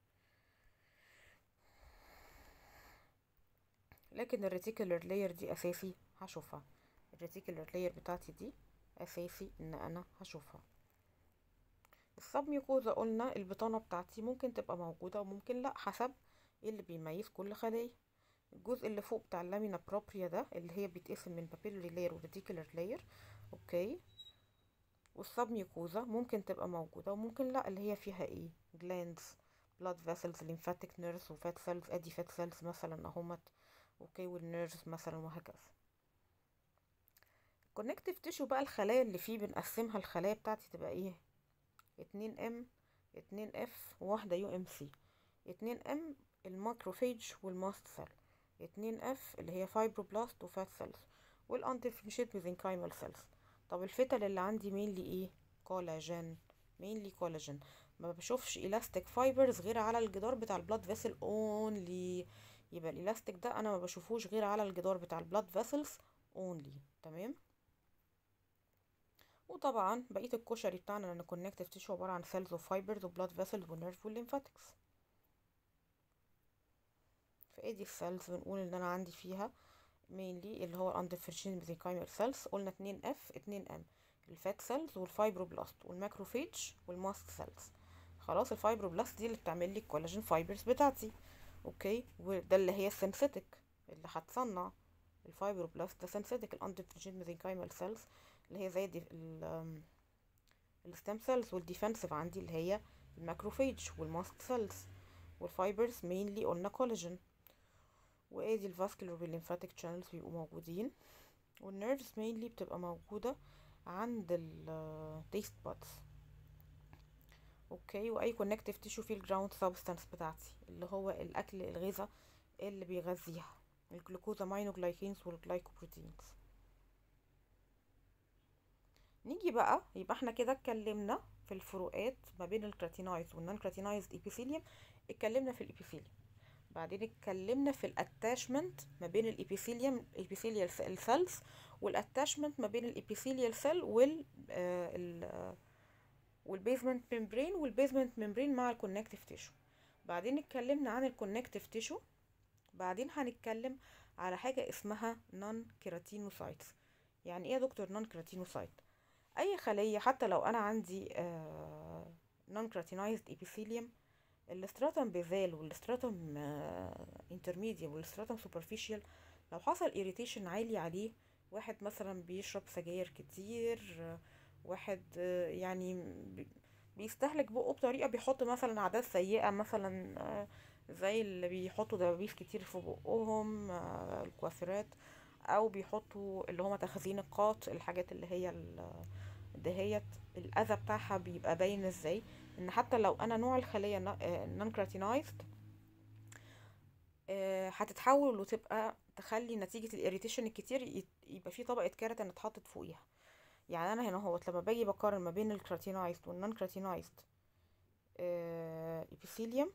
لكن الريتيكولر لاير دي اساسي هشوفها الريتيكولر لاير بتاعتي دي اساسي ان انا هشوفها السب ميوكوزا قلنا البطانه بتاعتي ممكن تبقى موجوده وممكن لا حسب ايه اللي بيميز كل خليه الجزء اللي فوق بتاع اللامينا بروبريا ده اللي هي بيتقسم من بابيلاري لاير وريتيكولر لاير اوكي والسب ميوكوزا ممكن تبقى موجوده وممكن لا اللي هي فيها ايه جلاندز بلاد فيسلز ليمفاتيك نيرفز وفات سيلز ادي فات سيلز مثلا اهمت اوكي والنيرفز مثلا وهكذا الكونكتيف تيشو بقى الخلايا اللي فيه بنقسمها الخلايا بتاعتي تبقى ايه اتنين ام اتنين اف وواحدة يو ام سي اتنين ام الماكروفيج والماست سيل اتنين اف اللي هي فايبروبلاست وفات سيلز والانتيفيشيت ميزنكايمال سيلز طب الفتل اللي عندي مين لي ايه كولاجين مين لي كولاجين ما بشوفش الاستيك فايبرز غير على الجدار بتاع البلاد فيسل اونلي يبقى الالاستيك ده انا ما بشوفوش غير على الجدار بتاع البلاد فيسلز اونلي تمام وطبعا بقيه الكشري بتاعنا لان كونكتيف تيشو عباره عن سيلز وفايبرز وبلاد فيسلز ونيرف والليمفاتكس فادي السيلز بنقول ان انا عندي فيها مينلي اللي هو الاندفرشين ميزيكايمال سيلز قلنا 2 اف 2 ام الفات سيلز والفايبروبلاست والماكروفيج والماست سيلز خلاص الفايبروبلاست دي اللي بتعمل لي الكولاجين فايبرز بتاعتي اوكي وده اللي هي السينثيتك اللي هتصنع الفايبروبلاست ده سينثيتك الاندفرشين ميزيكايمال سيلز اللي هي زي الستام سيلز والديفنسيف عندي اللي هي الماكروفيج والماست سيلز والفايبرز مينلي قلنا كولاجين وادي الفاسكولار والليمفاتيك شانلز بيبقوا موجودين والنيرفز مينلي بتبقى موجودة عند التيست بادز اوكي واي كونكتيف تيشو فيه الجراوند سبستانس بتاعتي اللي هو الاكل الغذاء اللي بيغذيها الجلوكوزامينوجلايكينز والجلايكوبروتينز نيجي بقى يبقى احنا كده اتكلمنا في الفروقات ما بين الكراتينايز والنون كراتينايزد ايبيثيليوم اتكلمنا في الابيثيليوم بعدين اتكلمنا في الاتاشمنت ما بين الابيثيليوم الابيثيليال سيلز والاتاشمنت ما بين الابيثيليال سيل وال آه والبيزمنت ممبرين والبيزمنت ممبرين مع الكونكتيف تيشو بعدين اتكلمنا عن الكونكتيف تيشو بعدين هنتكلم على حاجة اسمها نون كيراتينوسايتس يعني ايه يا دكتور نون كيراتينوسايت اي خلية حتى لو انا عندي نون كراتينايزد ابيثيليوم الاستراتم بيزال والاستراتم انترميديا والاستراتم سوبرفيشال لو حصل irritation عالي عليه واحد مثلا بيشرب سجاير كتير واحد يعني بيستهلك بقه بطريقة بيحط مثلا عادات سيئة مثلا زي اللي بيحطوا دبابيس كتير في بقهم الكوافيرات او بيحطوا اللي هما تخزين القاط الحاجات اللي هي دهيت الاذى بتاعها بيبقى باين ازاي ان حتى لو انا نوع الخليه نون كراتينايزد هتتحول وتبقى تخلي نتيجة الاريتيشن الكتير يت- يبقى في طبقة كيراتين اتحطت فوقيها يعني انا هنا اهوت لما باجي بقارن ما بين الكراتينايزد والنون كراتينايزد ابيثيليوم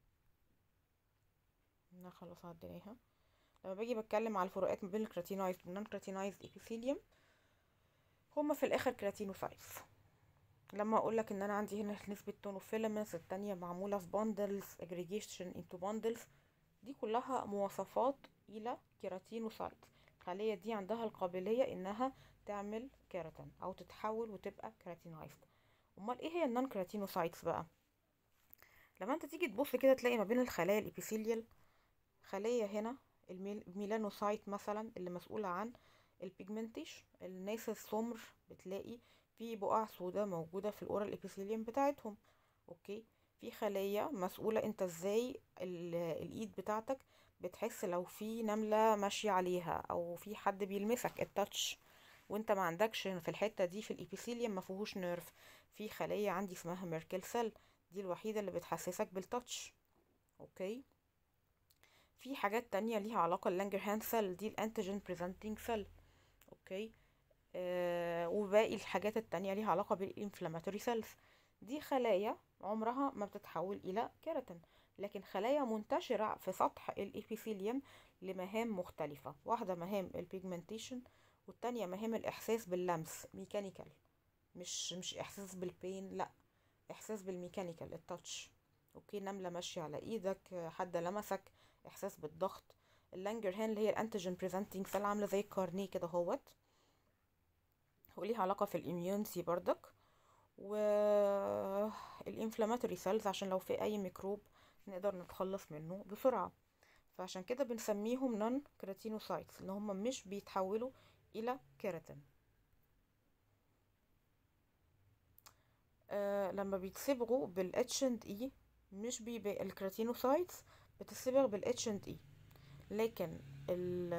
لا خلاص عديناها لما باجي بتكلم على الفروقات ما بين الكراتينايزد والنون كراتينايزد ابيثيليوم هما في الاخر كراتينوسايتس لما اقول لك ان انا عندي هنا نسبة تونوفيلامنتس التانية معمولة في باندلز اجريجيشن انتو باندلز دي كلها مواصفات الى كيراتينوسايت الخلية دي عندها القابلية انها تعمل كيراتين او تتحول وتبقى كيراتينايزد امال ايه هي النون كيراتينوسايتس بقى لما انت تيجي تبص كده تلاقي ما بين الخلايا الابيثيليال خلية هنا الميل- الميلانوسايت مثلا اللي مسؤولة عن البيجمنتيشن الناس السمر بتلاقي في بقع سوداء موجودة في الأورال ابيثيليوم بتاعتهم اوكي في خلية مسؤولة انت ازاي ال- الايد بتاعتك بتحس لو في نملة ماشية عليها او في حد بيلمسك التاتش وانت ما عندكش في الحتة دي في الابيثيليوم ما فيهوش نيرف في خلية عندي اسمها ميركل سيل دي الوحيدة اللي بتحسسك بالتاتش اوكي في حاجات تانية ليها علاقة اللانجرهان سيل دي الانتيجين بريزنتنج سيل اوكي آه وباقي الحاجات التانية ليها علاقة بالانفلاماتوري سيلز دي خلايا عمرها ما بتتحول إلى كيراتين لكن خلايا منتشرة في سطح الإبيثيليوم لمهام مختلفة واحدة مهام البيجمنتيشن والتانية مهام الإحساس باللمس ميكانيكال مش مش إحساس بالبين لأ إحساس بالميكانيكال التاتش أوكي نملة ماشية على إيدك حد لمسك إحساس بالضغط اللانجرهان اللي هي الانتيجين بريزنتنج سيل عاملة زي الكارنيه كده هوت وليها علاقة في الاميونسي بردك والانفلاماتوري سيلز عشان لو في اي ميكروب نقدر نتخلص منه بسرعة فعشان كده بنسميهم نون كيراتينوسايتس اللي هم مش بيتحولوا الى كيراتين آه لما بيتصبغوا بالاتش اند اي مش بيبقى الكيراتينوسايتس بتتصبغ بالاتش اند اي لكن ال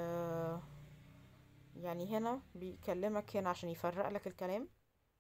يعني هنا بيكلمك هنا عشان يفرق لك الكلام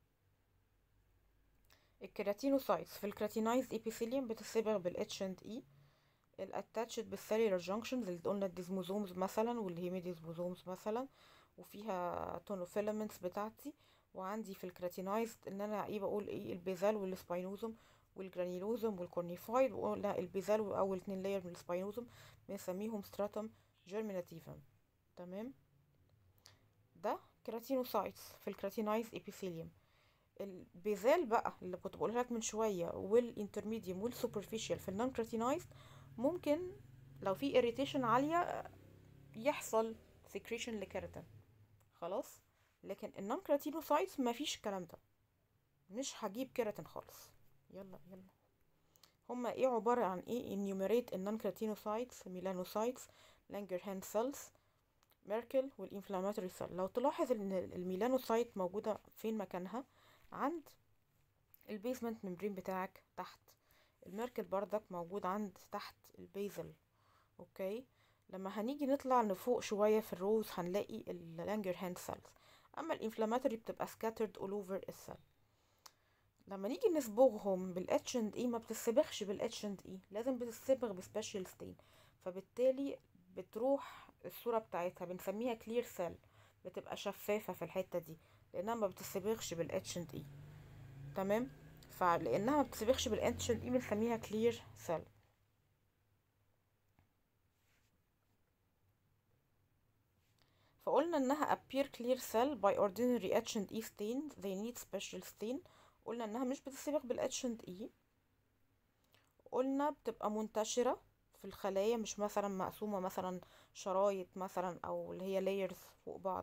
الكيراتينوسايتس في الكراتينايزد ابيثيليوم بتتصبغ بالاتش اند اي الاتاتشد بالسيلولار جانكشنز اللي قلنا الديزموزومز مثلا والهيميديزموزومز مثلا وفيها تونوفيلامنتس بتاعتي وعندي في الكراتينايزد ان انا ايه بقول ايه البيزال والسباينوزوم والجرانيلوزوم والكورنيفايد وقلنا البيزال واول اتنين لاير من السباينوزوم بنسميهم ستراتم جيرميناتيفم تمام ده كيراتينوسايتس في الكراتينايز ابيثيليوم البيزال بقى اللي كنت بقولها لك من شويه والانترميديوم والسوبرفيشال في النون كراتينايز ممكن لو في اريتيشن عاليه يحصل سكريشن لكيراتين خلاص لكن النون كراتينوسايتس مفيش الكلام ده مش هجيب كيراتين خالص يلا يلا هما ايه عبارة عن ايه enumerate النون كراتينوسايتس ميلانوسايتس لانجرهان سيلز ميركل والانفلاماتوري سيل لو تلاحظ ان الميلانوسايت موجودة فين مكانها عند البيزمنت ممبرين بتاعك تحت الميركل بردك موجود عند تحت البيزل اوكي لما هنيجي نطلع لفوق شوية في الروز هنلاقي اللانجرهان سيلز اما الانفلاماتوري بتبقى scattered all over السيل لما نيجي نصبغهم بالاتش اند اي ما بتتصبغش بالاتش اند اي لازم بتتصبغ بسبيشال ستين فبالتالي بتروح الصورة بتاعتها بنسميها كلير سيل بتبقى شفافة في الحتة دي لانها ما بتتصبغش بالاتش اند اي تمام فلانها ما بتتصبغش بالاتش اند اي بنسميها كلير سيل فقلنا انها appear clear cell by ordinary H&E stain they need special stain قلنا انها مش بتتصبغ بال H&E قلنا بتبقى منتشرة في الخلايا مش مثلا مقسومة مثلا شرايط مثلا او اللي هي layers فوق بعض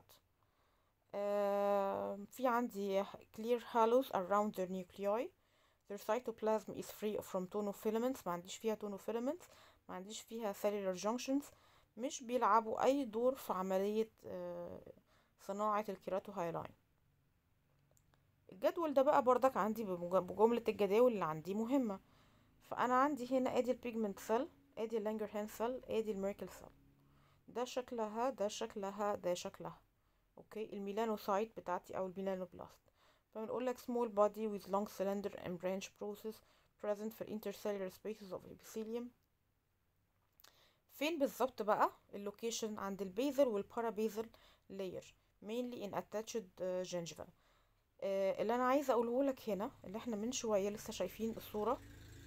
آه في عندي clear halos around their nuclei their cytoplasm is free from tonofilaments ما عنديش فيها tonofilaments ما عنديش فيها cellular junctions مش بيلعبوا اي دور في عملية آه صناعة الكيراتوهايلاين الجدول ده بقى بردك عندي بجملة الجداول اللي عندي مهمة فانا عندي هنا ادي البيجمنت سيل ادي اللانجرهان سيل ادي الميركل سيل ده شكلها ده شكلها ده شكلها اوكي الميلانوسايت بتاعتي او الميلانوبلاست فبنقول لك small body with long cylinder and branch process present في intercellular spaces of epithelium فين بالظبط بقى اللوكيشن عند البيزل والبارابيزل لاير mainly in attached uh, gingiva آه، اللي انا عايزه اقوله لك هنا اللي احنا من شويه لسه شايفين الصوره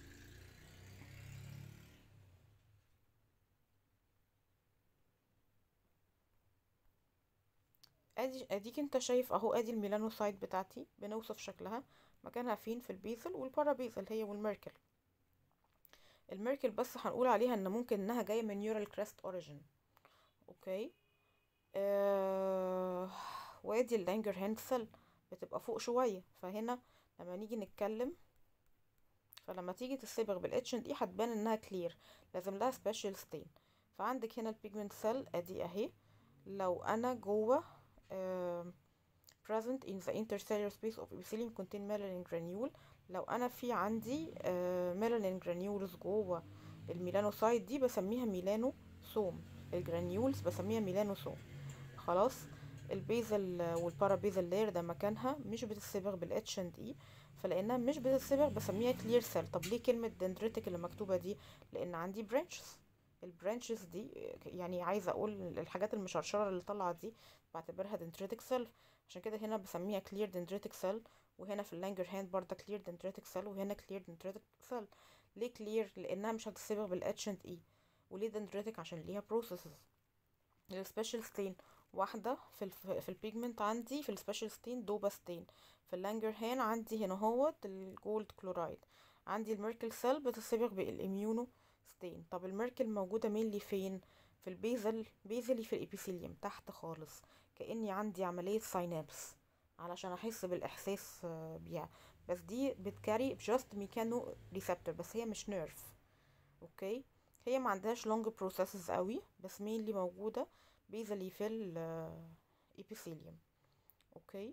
ادي اديك انت شايف اهو ادي الميلانوسايت بتاعتي بنوصف شكلها مكانها فين في البيزل والبارابيزل هي والميركل الميركل بس هنقول عليها ان ممكن انها جايه من نيورال كريست اوريجين اوكي آه وادي اللانجر هاند سيل بتبقى فوق شويه فهنا لما نيجي نتكلم فلما تيجي تصبغ بالاتش دي هتبان انها كلير لازم لها سبيشال ستين فعندك هنا البيجمنت سيل ادي اهي لو انا جوه uh, present in the intercellular space of epithelium contain melanin granule لو انا في عندي uh, melanin granules جوه الميلانوسايت دي بسميها ميلانوسوم الجرانيولز بسميها ميلانوسوم خلاص البيزل والبارابيزل لاير ده مكانها مش بتتصبغ بالاتش اند اي فلانها مش بتتصبغ بسميها كلير سيل طب ليه كلمه دندريتك اللي مكتوبه دي لان عندي برانشز البرانشز دي يعني عايزه اقول الحاجات المشرشره اللي طلعت دي بعتبرها دندريتك سيل عشان كده هنا بسميها كلير دندريتك سيل وهنا في اللانجر هاند برضه كلير دندريتك سيل وهنا كلير دندريتك سيل ليه كلير لانها مش هتتصبغ بالاتش اند اي وليه دندريتك عشان ليها بروسيسز السبيشال ستين واحدة في الف... في البيجمنت عندي في السبيشال ستين دوبا ستين في اللانجر هان عندي هنا هوت الجولد كلورايد عندي الميركل سيل بتتصبغ بالاميونو ستين طب الميركل موجودة مينلي فين في البيزل بيزلي في الابيثيليوم تحت خالص كأني عندي عملية ساينابس علشان احس بالاحساس بيها بس دي بتكاري جاست ميكانو ريسبتور بس هي مش نيرف اوكي هي ما عندهاش لونج بروسيسز قوي بس مينلي موجوده بيزلي في الابيثيليوم اوكي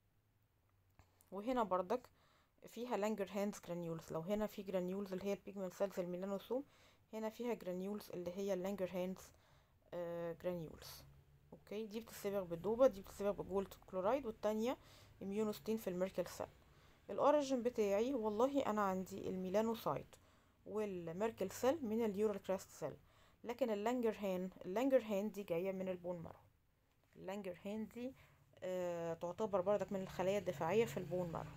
وهنا بردك فيها لانجر هاندز جرانيولز لو هنا في جرانيولز اللي هي البيجمنت سيلز الميلانوسوم هنا فيها جرانيولز اللي هي اللانجر هاندز جرانيولز اوكي دي بتتصبغ بالدوبة دي بتتصبغ بالجولد كلورايد والتانية اميونوستين في الميركل سيل الاوريجين بتاعي والله انا عندي الميلانوسايت والميركل سيل من اليورال كراست سيل لكن اللانجر هان اللانجر هان دي جاية من البون مارو اللانجر هان دي آه تعتبر بردك من الخلايا الدفاعية في البون مارو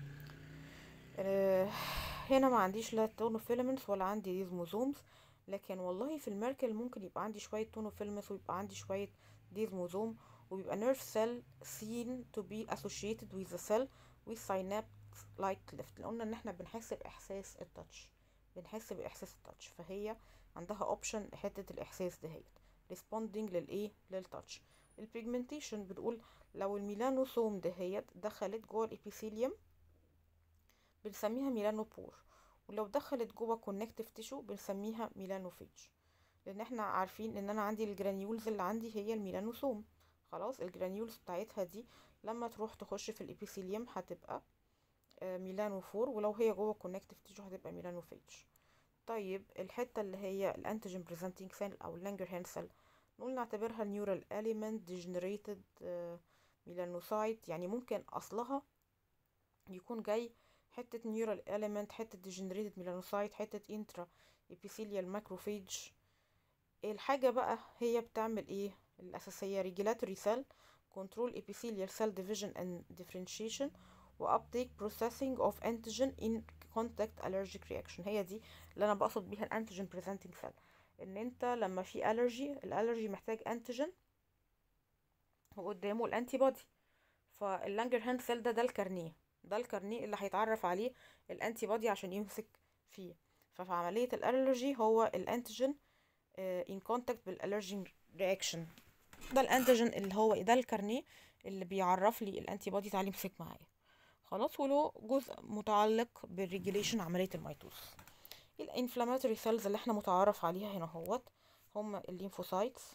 آه هنا ما عنديش لا تونوفيلمنتس ولا عندي ديزموزومز لكن والله في الميركل ممكن يبقى عندي شوية تونوفيلمنتس ويبقى عندي شوية ديزموزوم ويبقى nerve cell seen to be associated with the cell with synapse like cleft قلنا ان احنا بنحس باحساس التاتش بنحس باحساس التاتش فهي عندها اوبشن حته الاحساس دهيت responding للايه للتاتش البيجمنتيشن بتقول لو الميلانوسوم دهيت دخلت جوه الابيثيليوم بنسميها ميلانوبور ولو دخلت جوه كونكتيف تيشو بنسميها ميلانوفيج لان احنا عارفين ان انا عندي الجرانيولز اللي عندي هي الميلانوسوم خلاص الجرانيولز بتاعتها دي لما تروح تخش في الابيثيليوم هتبقى ميلانوفور ولو هي جوه كونكتيف تيشو هتبقى ميلانوفيج طيب الحته اللي هي الانتيجين بريزنتنج سيل او اللانجر هاند سيل نقول نعتبرها نيورال اليمنت ديجنريتد ميلانوسايت يعني ممكن اصلها يكون جاي حته نيورال اليمنت حته ديجنريتد ميلانوسايت حته انترا ابيثيليال ماكروفيج الحاجه بقى هي بتعمل ايه الاساسيه ريجولاتوري سيل كنترول epithelial cell division and differentiation وابتيك processing of antigen in contact allergic reaction هي دي اللي انا بقصد بيها الانتيجين بريزنتنج سيل ان انت لما في الرجي الالرجي محتاج انتيجين وقدامه الانتي بودي فاللانجر هاند سيل ده ده الكارنيه ده الكارنيه اللي هيتعرف عليه الانتي بودي عشان يمسك فيه ففي عمليه الالرجي هو الانتيجين ان كونتاكت بالالرجين رياكشن ده الانتيجين اللي هو ده الكارنيه اللي بيعرف لي الانتي بودي تعالى يمسك معايا خلاص وله جزء متعلق بالريجوليشن عمليه الميتوز الانفلاماتوري سيلز اللي احنا متعارف عليها هنا اهوت هم الليمفوسايتس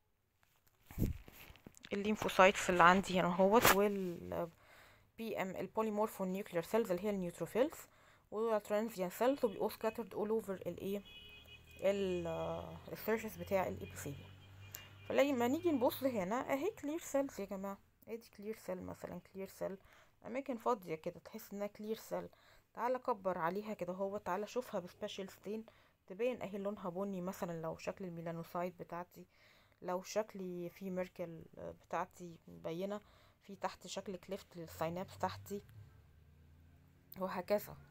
الليمفوسايتس اللي عندي هنا اهوت وال بي ام البوليمورفو نيوكلير سيلز اللي هي النيوتروفيلز والترانزيان سيلز وبيبقوا سكاترد اول اوفر الايه السيرفيس بتاع الابيثيليوم فلما نيجي نبص هنا اهي كلير سيلز يا جماعه ادي كلير سيل مثلا كلير سيل اماكن فاضيه كده تحس انها كلير سيل تعالى كبر عليها كده هو تعالى شوفها بسبيشال ستين تبين اهي لونها بني مثلا لو شكل الميلانوسايت بتاعتي لو شكلي في ميركل بتاعتي مبينة في تحت شكل كليفت للساينابس تحتي وهكذا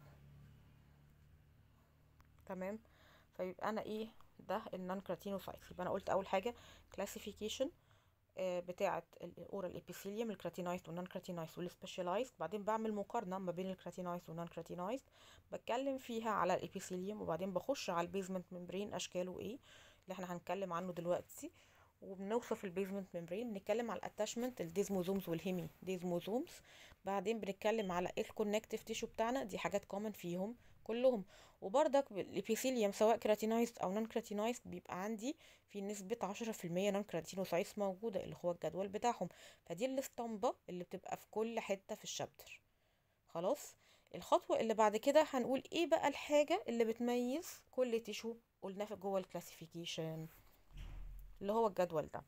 تمام فيبقى انا ايه ده النون كراتينوسايتس يبقى انا قلت اول حاجه كلاسيفيكيشن بتاعه الاورال ابيثيليوم الكراتينايزد والنون كراتينايزد والسبيشالايزد بعدين بعمل مقارنه ما بين الكراتينايزد والنون كراتينايزد بتكلم فيها على الابيثيليوم وبعدين بخش على البيزمنت ممبرين اشكاله ايه اللي احنا هنتكلم عنه دلوقتي وبنوصف البيزمنت ممبرين بنتكلم على الاتاشمنت الديزموزومز والهيمي ديزموزومز بعدين بنتكلم على ايه الكونكتيف تيشو بتاعنا دي حاجات كومن فيهم كلهم وبرضك الابيثيليوم سواء كراتينايزد او نون كراتينايزد بيبقى عندي في نسبة عشرة في المية نون كراتينوسايتس موجودة اللي هو الجدول بتاعهم فدي الاسطمبة اللي بتبقى في كل حتة في الشابتر خلاص الخطوة اللي بعد كده هنقول ايه بقى الحاجة اللي بتميز كل تيشو قلنا في جوه الكلاسيفيكيشن اللي هو الجدول ده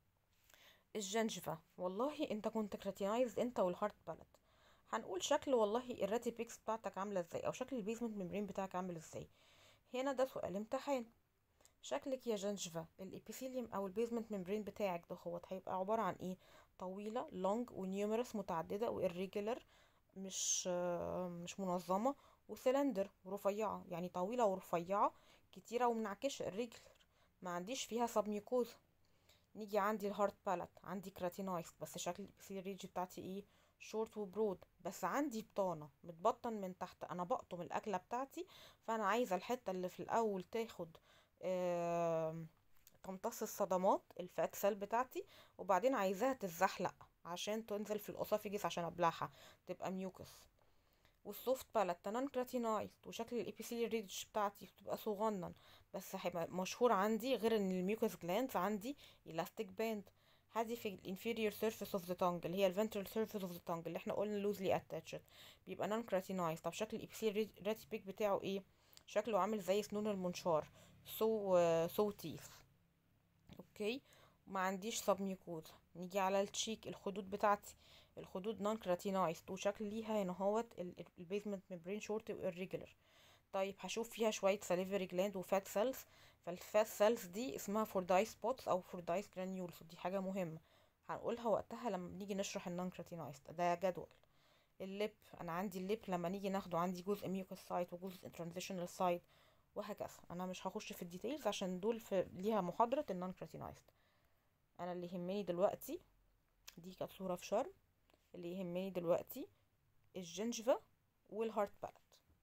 الجنجفة والله انت كنت كراتينايزد انت والهارت بالت هنقول شكل والله الراتيبيكس بتاعتك عامله ازاي او شكل البيزمنت ممبرين بتاعك عامل ازاي هنا ده سؤال امتحان شكلك يا جنجفة الابيثيليوم او البيزمنت ممبرين بتاعك ده هو هيبقى عبارة عن ايه طويلة لونج ونيومرس متعددة وإريجولر مش مش منظمة وسلندر ورفيعة يعني طويلة ورفيعة كتيرة ومنعكشة الرجل ما عنديش فيها سبميوكوزا نيجي عندي الهارت بالات عندي كراتينايز بس شكل الابيثيليال ريج بتاعتي ايه شورت وبرود بس عندي بطانة متبطن من تحت انا بقطم الاكلة بتاعتي فانا عايزة الحتة اللي في الاول تاخد آه تمتص الصدمات الفات سيل بتاعتي وبعدين عايزاها تتزحلق عشان تنزل في الاسوفيجس عشان ابلعها تبقى ميوكس والسوفت بالات نون كراتينايزد وشكل الابيثيليال ريدج بتاعتي بتبقى صغنن بس هيبقى مشهور عندي غير ان الميوكس جلاندز عندي elastic باند هذه في الانفيريور سيرفيس اوف ذا تونج اللي هي الفنترال سيرفيس اوف ذا تونج اللي احنا قلنا لوزلي اتاتشد بيبقى نون كراتينايز طب شكل الابيثيليال راتيبيك بتاعه ايه شكله عامل زي سنون المنشار سو سو تيث اوكي ما عنديش سب ميوكوزا نيجي على التشيك الخدود بتاعتي الخدود نون كراتينايزد وشكل ليها هنا اهوت البيزمنت ممبرين شورت وإريجولر طيب هشوف فيها شوية ساليفري جلاند وفات سيلز فالفات سيلز دي اسمها فورداي سبوتس او فوردايس جرانيولز ودي حاجة مهمة هنقولها وقتها لما نيجي نشرح النون كراتينايزد ده جدول الليب انا عندي الليب لما نيجي ناخده عندي جزء ميوكس سايت وجزء ترانزيشنال سايت وهكذا انا مش هخش في الديتيلز عشان دول في ليها محاضرة النون كراتينايزد انا اللي يهمني دلوقتي دي كانت صورة في شرم اللي يهمني دلوقتي الجنجفة والهارت بالات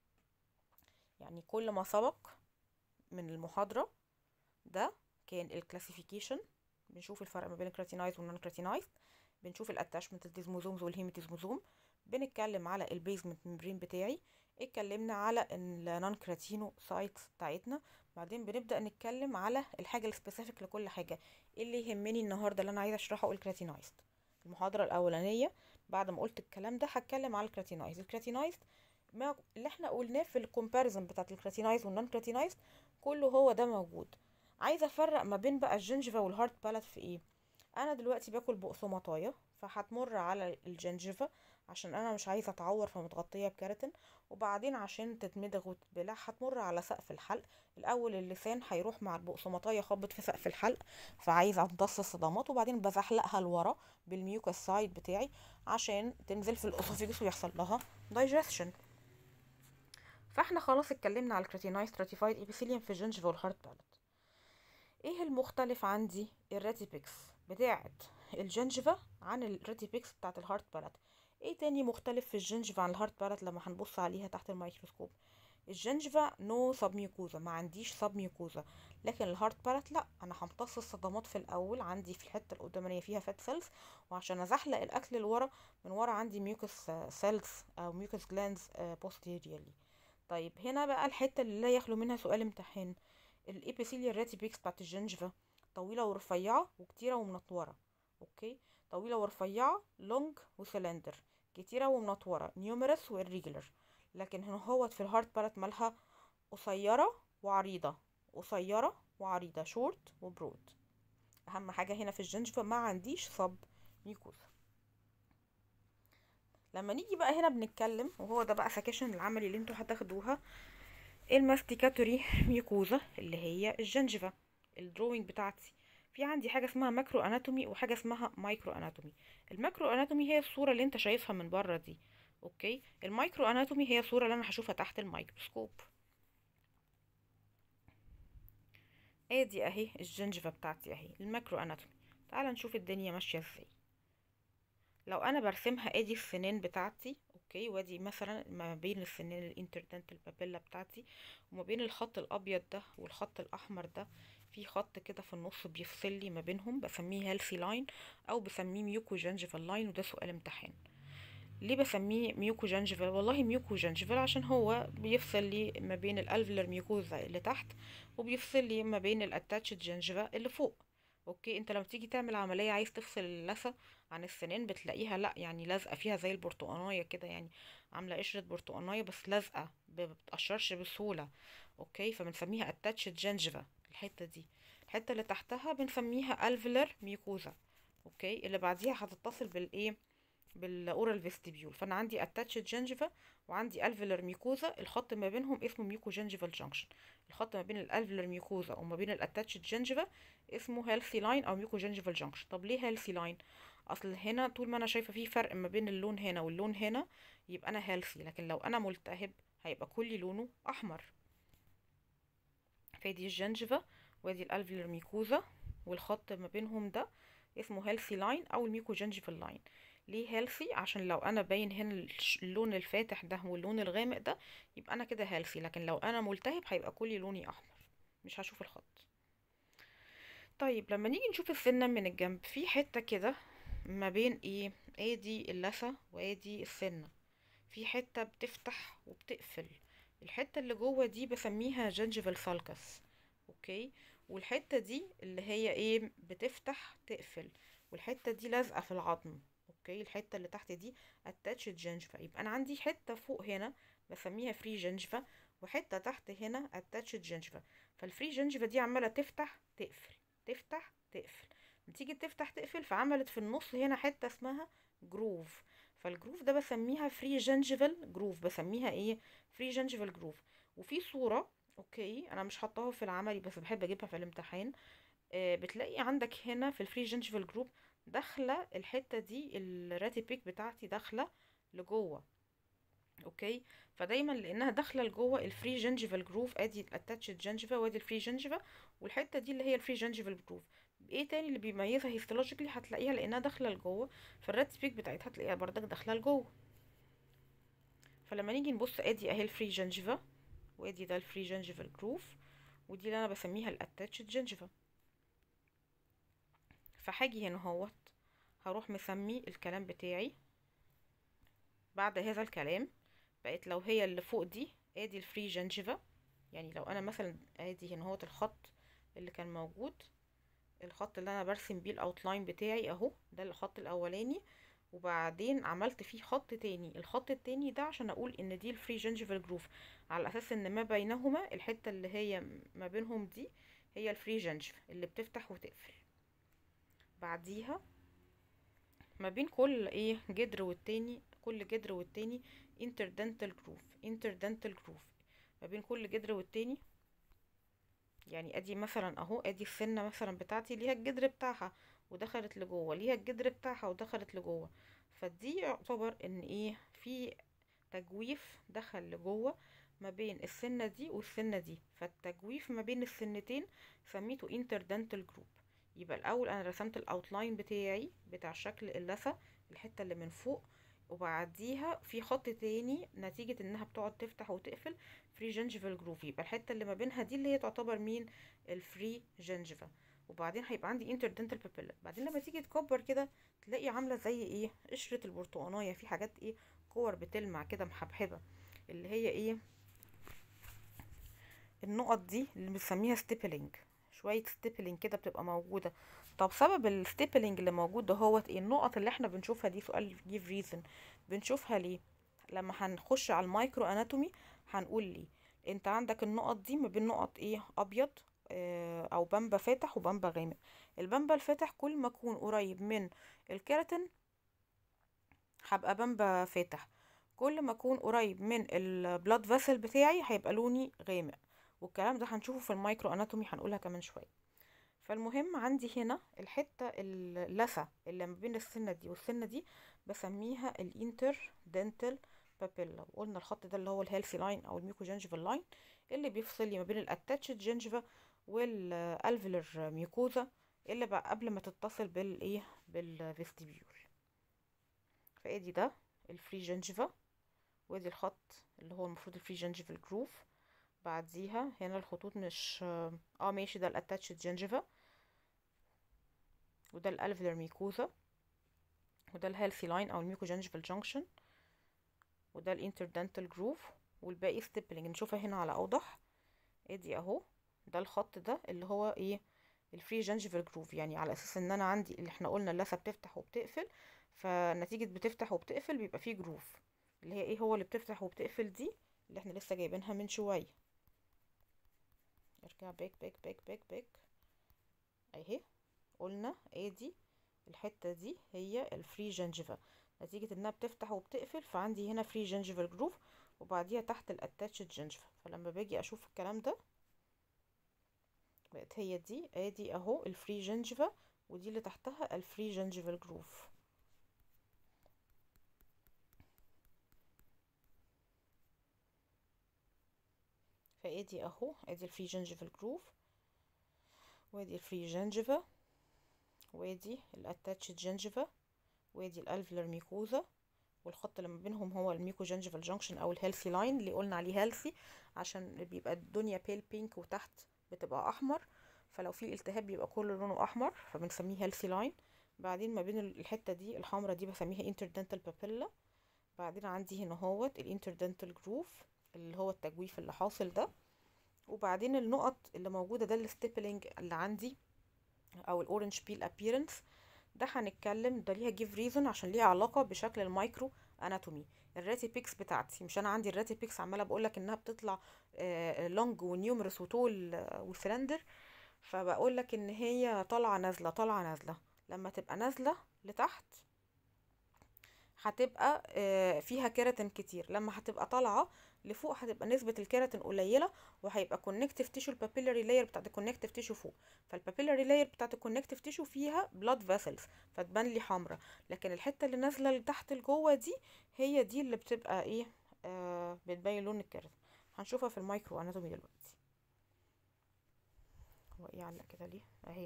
يعني كل ما سبق من المحاضرة ده كان الكلاسيفيكيشن بنشوف الفرق ما بين الكراتينايز والنون كراتينايز بنشوف الاتاشمنت الديزموزومز والهيميتيزموزوم بنتكلم على البيزمنت ممبرين بتاعي اتكلمنا على النون كراتينو سايتس بتاعتنا بعدين بنبدا نتكلم على الحاجه السبيسيفيك لكل حاجه ايه اللي يهمني النهارده اللي انا عايزه اشرحه الكراتينايزد المحاضره الاولانيه بعد ما قلت الكلام ده هتكلم على الكراتينايز الكراتينايز ما اللي احنا قلناه في الكومباريزن بتاعت الكراتينايز والنون كراتينايز كله هو ده موجود عايزه افرق ما بين بقى الجنجفا والهارت بالات في ايه انا دلوقتي باكل بقسماطايه فهتمر على الجنجفا عشان انا مش عايزه اتعور فمتغطيه بكيراتين وبعدين عشان تتمضغ وتتبلع هتمر على سقف الحلق الاول اللسان هيروح مع البقسماطيه خبط في سقف الحلق فعايزه امتص الصدمات وبعدين بزحلقها لورا بالميوكس سايد بتاعي عشان تنزل في الاسوفيجس ويحصل لها دايجستشن فاحنا خلاص اتكلمنا على الكراتينايز ستراتيفايد ايبيثيليوم في الجنجفا والهارت بالات ايه المختلف عندي الراتيبيكس بتاعت الجنجفا عن الراتيبيكس بتاعت الهارت بالات ايه تاني مختلف في الجنجفا عن الهارت بالات لما هنبص عليها تحت الميكروسكوب الجنجفا نو سب ميوكوزا ما عنديش سب ميوكوزا لكن الهارت بالات لا انا همتص الصدمات في الاول عندي في الحته القدامانيه فيها فات سيلز وعشان ازحلق الاكل لورا من ورا عندي ميوكس سيلز او ميوكس جلاندز بوستيريورلي طيب هنا بقى الحته اللي لا يخلو منها سؤال امتحان الابيثيليال راتيبيكس بتاعت الجنجفا طويله ورفيعه وكتيره ومنطوره اوكي طويله ورفيعه لونج وسلندر كتيره ومنطوره نيومرس وإريجولر لكن هنا هوت في الهارت بالات مالها قصيره وعريضه قصيره وعريضه شورت وبرود اهم حاجه هنا في الجنجفا ما عنديش صب ميكوزا لما نيجي بقى هنا بنتكلم وهو ده بقى سكشن العملي اللي انتوا هتاخدوها الماستيكاتوري ميوكوزا اللي هي الجنجفة الدروينج بتاعتي في عندي حاجة اسمها ماكرو اناتومي وحاجة اسمها مايكرو اناتومي الماكرو اناتومي هي الصورة اللي انت شايفها من بره دي اوكي المايكرو اناتومي هي الصورة اللي انا هشوفها تحت الميكروسكوب ادي اهي الجنجفة بتاعتي اهي الماكرو اناتومي تعال نشوف الدنيا ماشية ازاي لو انا برسمها ادي السنان بتاعتي اوكي وادي مثلا ما بين السنان الانتردنتال بابيلا بتاعتي وما بين الخط الابيض ده والخط الاحمر ده في خط كده في النص بيفصل لي ما بينهم بسميه هيلثي لاين او بسميه ميوكو جنجفال لاين وده سؤال امتحان ليه بسميه ميوكو جنجفال والله ميوكو جنجفال عشان هو بيفصل لي ما بين الالفلر ميوكوزا اللي تحت وبيفصل لي ما بين الاتاتشد جنجفا اللي فوق اوكي انت لما تيجي تعمل عمليه عايز تفصل اللثه عن السنان بتلاقيها لا يعني لازقه فيها زي البرتقانيه كده يعني عامله قشره برتقانيه بس لازقه ما بتقشرش بسهوله اوكي فبنسميها اتاتشد جنجفا الحته دي الحته اللي تحتها بنسميها الفلر ميوكوزا اوكي اللي بعديها هتتصل بالايه بالاورال فيستيبيول فانا عندي اتاتشد جنجفا وعندي الفلر ميوكوزا الخط ما بينهم اسمه ميوكو جنجفال جانكشن الخط ما بين الالفلر ميوكوزا وما بين الاتاتشد جنجفا اسمه هيلثي لاين او ميوكو جنجفال جانكشن طب ليه هيلثي لاين اصل هنا طول ما انا شايفه في فرق ما بين اللون هنا واللون هنا يبقى انا هيلثي لكن لو انا ملتهب هيبقى كل لونه احمر فدي الجنجفا وادي الالفلر ميوكوزا والخط ما بينهم ده اسمه هيلثي لاين او الميوكو جنجفال لاين ليه هيلثي عشان لو انا باين هنا اللون الفاتح ده واللون الغامق ده يبقى انا كده هيلثي لكن لو انا ملتهب هيبقى كل لوني احمر مش هشوف الخط طيب لما نيجي نشوف السنه من الجنب في حته كده ما بين ايه ادي اللثه وادي السنه في حته بتفتح وبتقفل الحته اللي جوه دي بسميها جنجفال سالكس اوكي والحته دي اللي هي ايه بتفتح تقفل والحته دي لازقه في العظم اوكي الحته اللي تحت دي اتاتشد جنجفا يبقى انا عندي حته فوق هنا بسميها فري جنجفا وحته تحت هنا اتاتشد جنجفا فالفري جنجفا دي عماله تفتح تقفل تفتح تقفل تيجي تفتح تقفل فعملت في النص هنا حته اسمها جروف فالجروف ده بسميها فري جنجفال جروف بسميها ايه فري جنجفال جروف وفي صوره اوكي انا مش حطاها في العملي بس بحب اجيبها في الامتحان آه بتلاقي عندك هنا في الفري جنجفال جروب داخله الحته دي الراتي بيك بتاعتي داخله لجوه اوكي فدايما لانها داخله لجوه الفري جنجفال جروف ادي الاتاتشد جنجفا وادي الفري جنجفا والحته دي اللي هي الفري جنجفال جروف ايه تاني اللي بيميزها هيستولوجيكلي هتلاقيها لانها داخله لجوه فالرات بيك بتاعتها هتلاقيها بردك داخله لجوه فلما نيجي نبص ادي اهي الفري جنجفا وادي ده الفري جنجفال جروف ودي اللي انا بسميها الاتاتشد جنجفا فهاجي هنا اهوت هروح مسمي الكلام بتاعي بعد هذا الكلام بقت لو هي اللي فوق دي ادي الفري جنجفا يعني لو انا مثلا ادي هنا اهوت الخط اللي كان موجود الخط اللي انا برسم بيه الاوتلاين بتاعي اهو ده الخط الاولاني وبعدين عملت فيه خط تاني الخط التاني ده عشان اقول ان دي الفري جنجفال جروف على اساس ان ما بينهما الحته اللي هي ما بينهم دي هي الفري جنجف اللي بتفتح وتقفل بعديها ما بين كل ايه جدر والتاني كل جدر والتاني interdentال جروف interdentال جروف ما بين كل جدر والتاني يعني ادي مثلا اهو ادي السنه مثلا بتاعتي ليها الجدر بتاعها ودخلت لجوه ليها الجدر بتاعها ودخلت لجوه فدي يعتبر ان ايه في تجويف دخل لجوه ما بين السنه دي والسنه دي فالتجويف ما بين السنتين سميته interdentال جروب يبقى الاول انا رسمت الاوتلاين بتاعي بتاع شكل اللثه الحته اللي من فوق وبعديها في خط تاني نتيجة انها بتقعد تفتح وتقفل فري جنجفال جروف يبقى الحتة اللي ما بينها دي اللي هي تعتبر مين الفري جنجفا وبعدين هيبقى عندي انتردنتال بابيلا بعدين لما تيجي تكبر كده تلاقي عاملة زي ايه قشرة البرتقانية في حاجات ايه كور بتلمع كده محبحبة اللي هي ايه النقط دي اللي بنسميها ستيبلينج شوية ستيبلينج كده بتبقى موجودة طب سبب الستيبلينج اللي موجود ده هو ايه النقط اللي احنا بنشوفها دي سؤال جيف ريزن بنشوفها ليه لما هنخش على المايكرو اناتومي هنقول ليه انت عندك النقط دي ما بين نقط ايه ابيض اه او بامبا فاتح وبامبا غامق البامبا الفاتح كل ما اكون قريب من الكيراتين هبقى بامبا فاتح كل ما اكون قريب من البلاد فاسل بتاعي هيبقى لوني غامق والكلام ده هنشوفه في المايكرو اناتومي هنقولها كمان شويه فالمهم عندي هنا الحته اللثه اللي ما بين السنه دي والسنه دي بسميها الانتر دنتال بابيلا وقلنا الخط ده اللي هو الهيلثي لاين او الميوكو جنجيفال لاين اللي بيفصل لي ما بين الاتاتشد جنجيفا والالفيلر ميوكوزا اللي بقى قبل ما تتصل بالايه بالفيستيبيول فادي ده الفري جنجيفا وادي الخط اللي هو المفروض الفري جنجيفال جروف بعديها هنا الخطوط مش اه ماشي ده الاتاتشد جنجيفا وده الالفيلر ميكوزا وده الهيلثي لاين او الميوكو جنجيفال جانكشن وده الانتردنتال جروف والباقي ستيبلنج نشوفها هنا على اوضح ادي اهو ده الخط ده اللي هو ايه الفري جنجيفال جروف يعني على اساس ان انا عندي اللي احنا قلنا اللثه بتفتح وبتقفل فنتيجه بتفتح وبتقفل بيبقى فيه جروف اللي هي ايه هو اللي بتفتح وبتقفل دي اللي احنا لسه جايبينها من شويه ارجع باك باك باك باك باك اهي قلنا ادي الحته دي هي الفري جنجيفا نتيجه انها بتفتح وبتقفل فعندي هنا فري جنجيفال جروف وبعديها تحت الاتاتشد جنجيفا فلما باجي اشوف الكلام ده بقت هي دي ادي اهو الفري جنجيفا ودي اللي تحتها الفري جنجيفال جروف فادي اهو ادي الفري جنجيفال جروف وادي الفري جنجيفا وادي الاتاتشد جنجيفا وادي الالفيلر ميكوزا والخط اللي ما بينهم هو الميكو جنجيفال جانكشن او الهيلثي لاين اللي قلنا عليه هيلثي عشان بيبقى الدنيا بيل بينك وتحت بتبقى احمر فلو في التهاب بيبقى كله لونه احمر فبنسميه هيلثي لاين بعدين ما بين الحته دي الحمراء دي بسميها انتردنتال بابيلا بعدين عندي هنا هوت الانتردنتال جروف اللي هو التجويف اللي حاصل ده وبعدين النقط اللي موجوده ده الستيبلنج اللي عندي او الاورنج بيل ابييرنس ده هنتكلم ده ليها جيف ريزون عشان ليها علاقه بشكل المايكرو اناتومي الراتيبيكس بتاعتي مش انا عندي الراتيبيكس عماله بقول لك انها بتطلع لونج ونيومرس وطول وسلندر فبقول لك ان هي طالعه نازله طالعه نازله لما تبقى نازله لتحت هتبقى فيها كيراتين كتير لما هتبقى طالعه لفوق هتبقى نسبة الكيراتين قليلة وهيبقى كونكتيف تيشو البابيلاري لاير بتاعت الكونكتيف تيشو فوق فالبابيلاري لاير بتاعت الكونكتيف تيشو فيها بلاد فاسلز فتبان لي حمرا لكن الحتة اللي نازلة لتحت لجوه دي هي دي اللي بتبقى ايه آه بتبين لون الكيراتين هنشوفها في المايكرو اناتومي دلوقتي هو ايه علق كده ليه اهي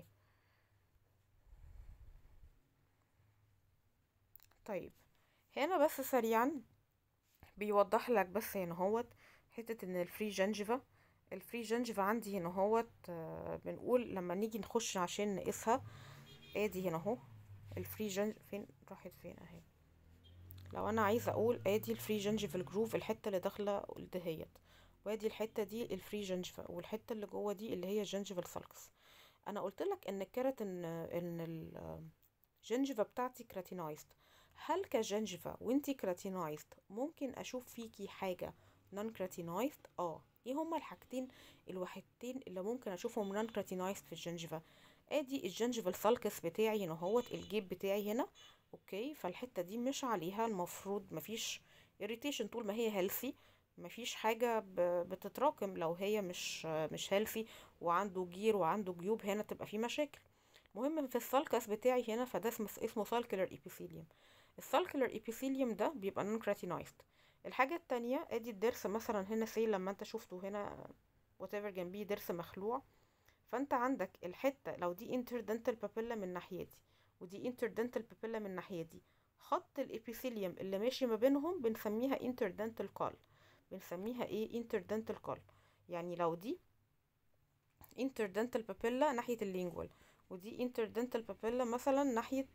طيب هنا بس سريعا بيوضح لك بس هنا هوت حتة ان الفري جنجيفا الفري جنجيفا عندي هنا هوت آه بنقول لما نيجي نخش عشان نقيسها ادي هنا اهو الفري جنج فين راحت فين اهي لو انا عايزه اقول ادي الفري جنجيفال جروف الحته اللي داخله دهيت وادي الحته دي الفري جنجيفا والحته اللي جوه دي اللي هي جنجيفال سالكس انا قلت لك ان الكيراتين ان الجنجيفا بتاعتي كراتينايزد هل كجنجفة وانتي كراتينايزد ممكن اشوف فيكي حاجة نون كراتينايزد اه ايه هما الحاجتين الوحيدتين اللي ممكن اشوفهم نون كراتينايزد في الجنجفة ادي الجنجفال سالكس بتاعي هنا اهوت الجيب بتاعي هنا اوكي فالحتة دي مش عليها المفروض مفيش irritation طول ما هي هيلثي مفيش حاجة بتتراكم لو هي مش مش هيلثي وعنده جير وعنده جيوب هنا تبقى في مشاكل مهم في السالكس بتاعي هنا فده اسمه اسمه سالكلر ابيثيليوم السالكلر ابيثيليوم ده بيبقى نون كراتينايزد الحاجة التانية ادي الضرس مثلا هنا سي لما انت شفته هنا whatever جنبيه ضرس مخلوع فانت عندك الحتة لو دي interdentال بابيلا من الناحية دي ودي interdentال بابيلا من الناحية دي خط الابيثيليوم اللي ماشي ما بينهم بنسميها interdentال كال بنسميها ايه interdentال كال يعني لو دي interdentال بابيلا ناحية اللينجوال ودي interdentال بابيلا مثلا ناحية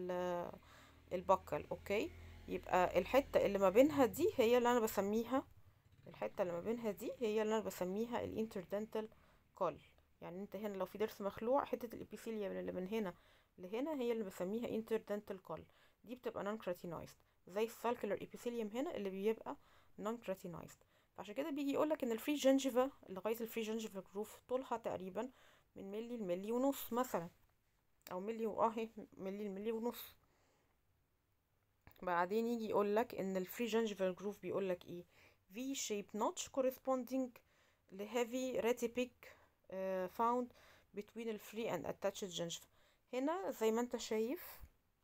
البكل اوكي يبقى الحتة اللي ما بينها دي هي اللي انا بسميها الحتة اللي ما بينها دي هي اللي انا بسميها الانتردنتال كول يعني انت هنا لو في ضرس مخلوع حتة الابيثيليوم اللي من هنا لهنا هي اللي بسميها انتردنتال كول دي بتبقى نون كراتينايزد زي السالكلر ابيثيليوم هنا اللي بيبقى نون كراتينايزد فعشان كده بيجي يقولك ان الفري جنجيفا لغاية الفري جنجيفا جروف طولها تقريبا من ملي لملي ونص مثلا او ملي واهي ملي لملي ونص بعدين يجي يقول لك ان الفري جنجفال جروف بيقول لك ايه V shaped notch corresponding ل heavy retipic uh, found between the free and attached gingiva هنا زي ما انت شايف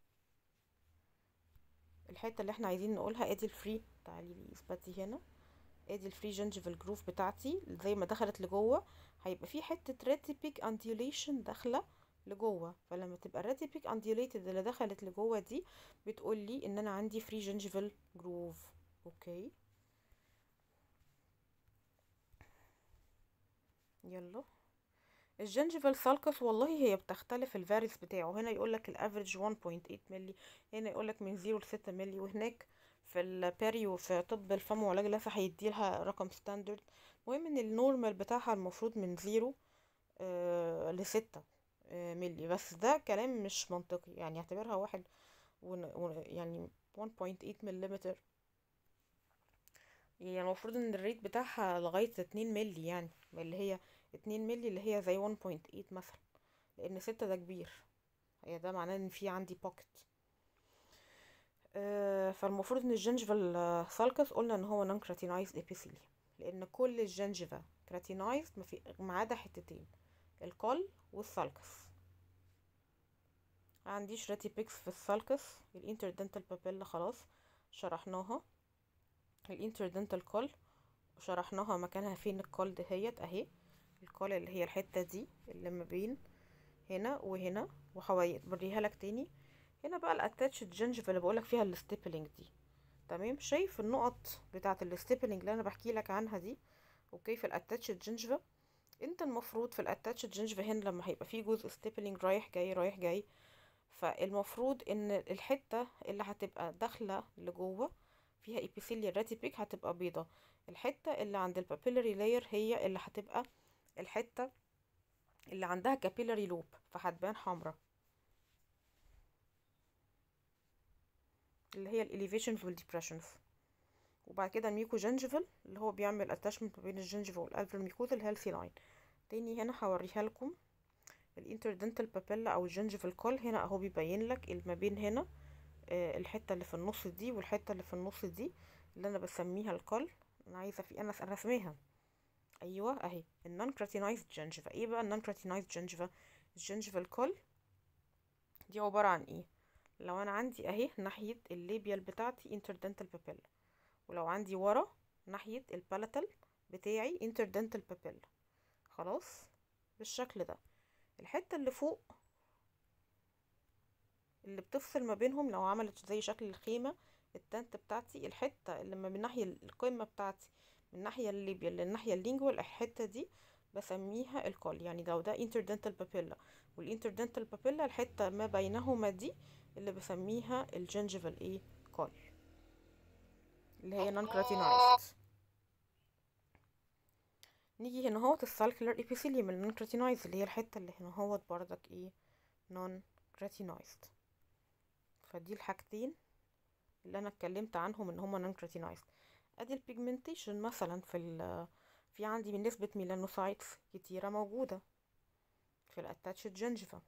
الحتة اللي احنا عايزين نقولها ادي الفري تعالي لي اثبتي هنا ادي الفري جنجفال جروف بتاعتي زي ما دخلت لجوه هيبقى في حتة ريتيبيك انديوليشن داخلة لجوه فلما تبقى الريتيبيك انديوليتد اللي دخلت لجوه دي بتقول لي ان انا عندي فري جنجفال جروف اوكي يلا الجنجفال سالكس والله هي بتختلف الفاريس بتاعه هنا يقول لك الافريج 1.8 ملي هنا يقول لك من 0 ل 6 ملي وهناك في الباريو في طب الفم وعلاج اللثة هيديلها رقم ستاندرد المهم ان النورمال بتاعها المفروض من 0 آه ل 6 آه ملي بس ده كلام مش منطقي يعني اعتبرها واحد ون ون يعني 1.8 مليمتر يعني المفروض ان الريت بتاعها لغاية 2 ملي يعني اللي هي 2 ملي اللي هي زي 1.8 مثلا لان 6 ده كبير هي ده معناه ان في عندي بوكت آه فالمفروض ان الجنجفال سالكس قلنا ان هو نون كراتينايزد ابيثيليوم لان كل الجنجفا كراتينايزد ما عدا حتتين الكول والسالكس عنديش راتيبيكس في السالكس الانتردنتال بابيلا خلاص شرحناها الانتردنتال كول وشرحناها مكانها فين الكول دهيت اهي الكول اللي هي الحتة دي اللي ما بين هنا وهنا وهوريها لك تاني هنا بقى الاتاتشد جنجفا اللي بقولك فيها الستيبلينج دي تمام شايف النقط بتاعه الستيبلينج اللي انا بحكي لك عنها دي اوكي في الاتاتشد جنجفا انت المفروض في الاتاتشد جنجفا هنا لما هيبقى فيه جزء ستيبلينج رايح جاي رايح جاي فالمفروض ان الحته اللي هتبقى داخله لجوه فيها ايبيثيليال راتيبيك هتبقى بيضة الحته اللي عند البابيلاري لاير هي اللي هتبقى الحته اللي عندها كابيلاري لوب فهتبان حمرا اللي هي الاليفيشن والديبريشنز وبعد كده الميوكو جنجفل اللي هو بيعمل اتاشمنت ما بين الجنجفا والالفر ميكوزا الهيلثي لاين تاني هنا هوريها لكم الانتردنتال بابيلا او الجنجفل كول هنا اهو بيبين لك ما بين هنا آه الحته اللي في النص دي والحته اللي في النص دي اللي انا بسميها الكول انا عايزه في انا رسميها ايوه اهي النون كراتينايزد جنجفا ايه بقى النون كراتينايزد جنجفا الجنجفال كول دي عباره عن ايه لو انا عندي اهي ناحيه الليبيال بتاعتي انتردنتال بابيلا ولو عندي ورا ناحيه البالاتال بتاعي انتردنتال بابيلا خلاص بالشكل ده الحته اللي فوق اللي بتفصل ما بينهم لو عملت زي شكل الخيمه التنت بتاعتي الحته اللي من ناحيه القمه بتاعتي من الناحيه الليبيال للناحيه اللينجوال الحته دي بسميها الكول يعني لو ده انتردنتال بابيلا والانتردنتال بابيلا الحته ما بينهما دي اللي بسميها الجنجفال ايه كول اللي هي نون كراتينايزد نيجي هنا اهوت السالكلر ابيثيليوم النون كراتينايزد اللي هي الحته اللي هنا اهوت بردك ايه نون كراتينايزد فدي الحاجتين اللي انا اتكلمت عنهم ان هما نون كراتينايزد ادي البيجمنتيشن مثلا في ال في عندي من نسبة ميلانوسايتس كتيرة موجودة في الاتاتشد جنجفا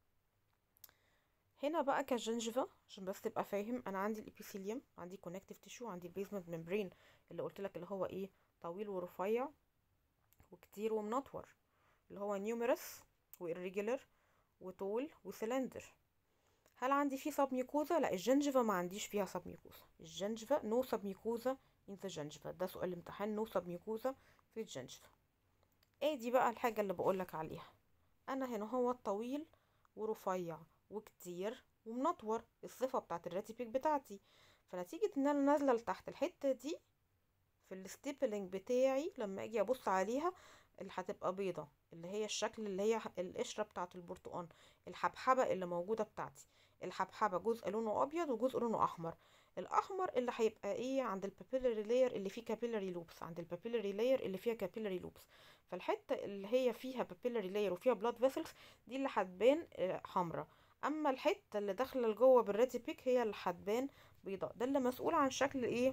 هنا بقى كجنجفا عشان بس تبقى فاهم انا عندي الابيثيليوم عندي كونكتيف تيشو عندي البيزمنت ممبرين اللي قلت لك اللي هو ايه طويل ورفيع وكتير ومنطور اللي هو نيوميرس وإريجولر وطول وسلندر هل عندي فيه سب ميوكوزا لا الجنجفا ما عنديش فيها سب ميوكوزا الجنجفا نو سب ميوكوزا in the gingiva ده سؤال امتحان نو سب ميوكوزا في الجنجفا ادي بقى الحاجه اللي بقولك عليها انا هنا هو طويل ورفيع وكتير ومنطور الصفه بتاعت الراتيبيك بتاعتي فنتيجه ان انا نازله لتحت الحته دي في الستيبلينج بتاعي لما اجي ابص عليها اللي هتبقى بيضة اللي هي الشكل اللي هي القشرة بتاعة البرتقال الحبحبة اللي موجودة بتاعتي الحبحبة جزء لونه ابيض وجزء لونه احمر الاحمر اللي هيبقى ايه عند البابيلاري لاير اللي فيه كابيلاري لوبس عند البابيلاري لاير اللي فيها كابيلاري لوبس فالحته اللي هي فيها بابيلاري لاير وفيها بلاد فيسلز دي اللي هتبان حمراء اما الحته اللي داخله لجوه بالراتيبيك هي اللي هتبان بيضاء ده اللي مسؤول عن شكل ايه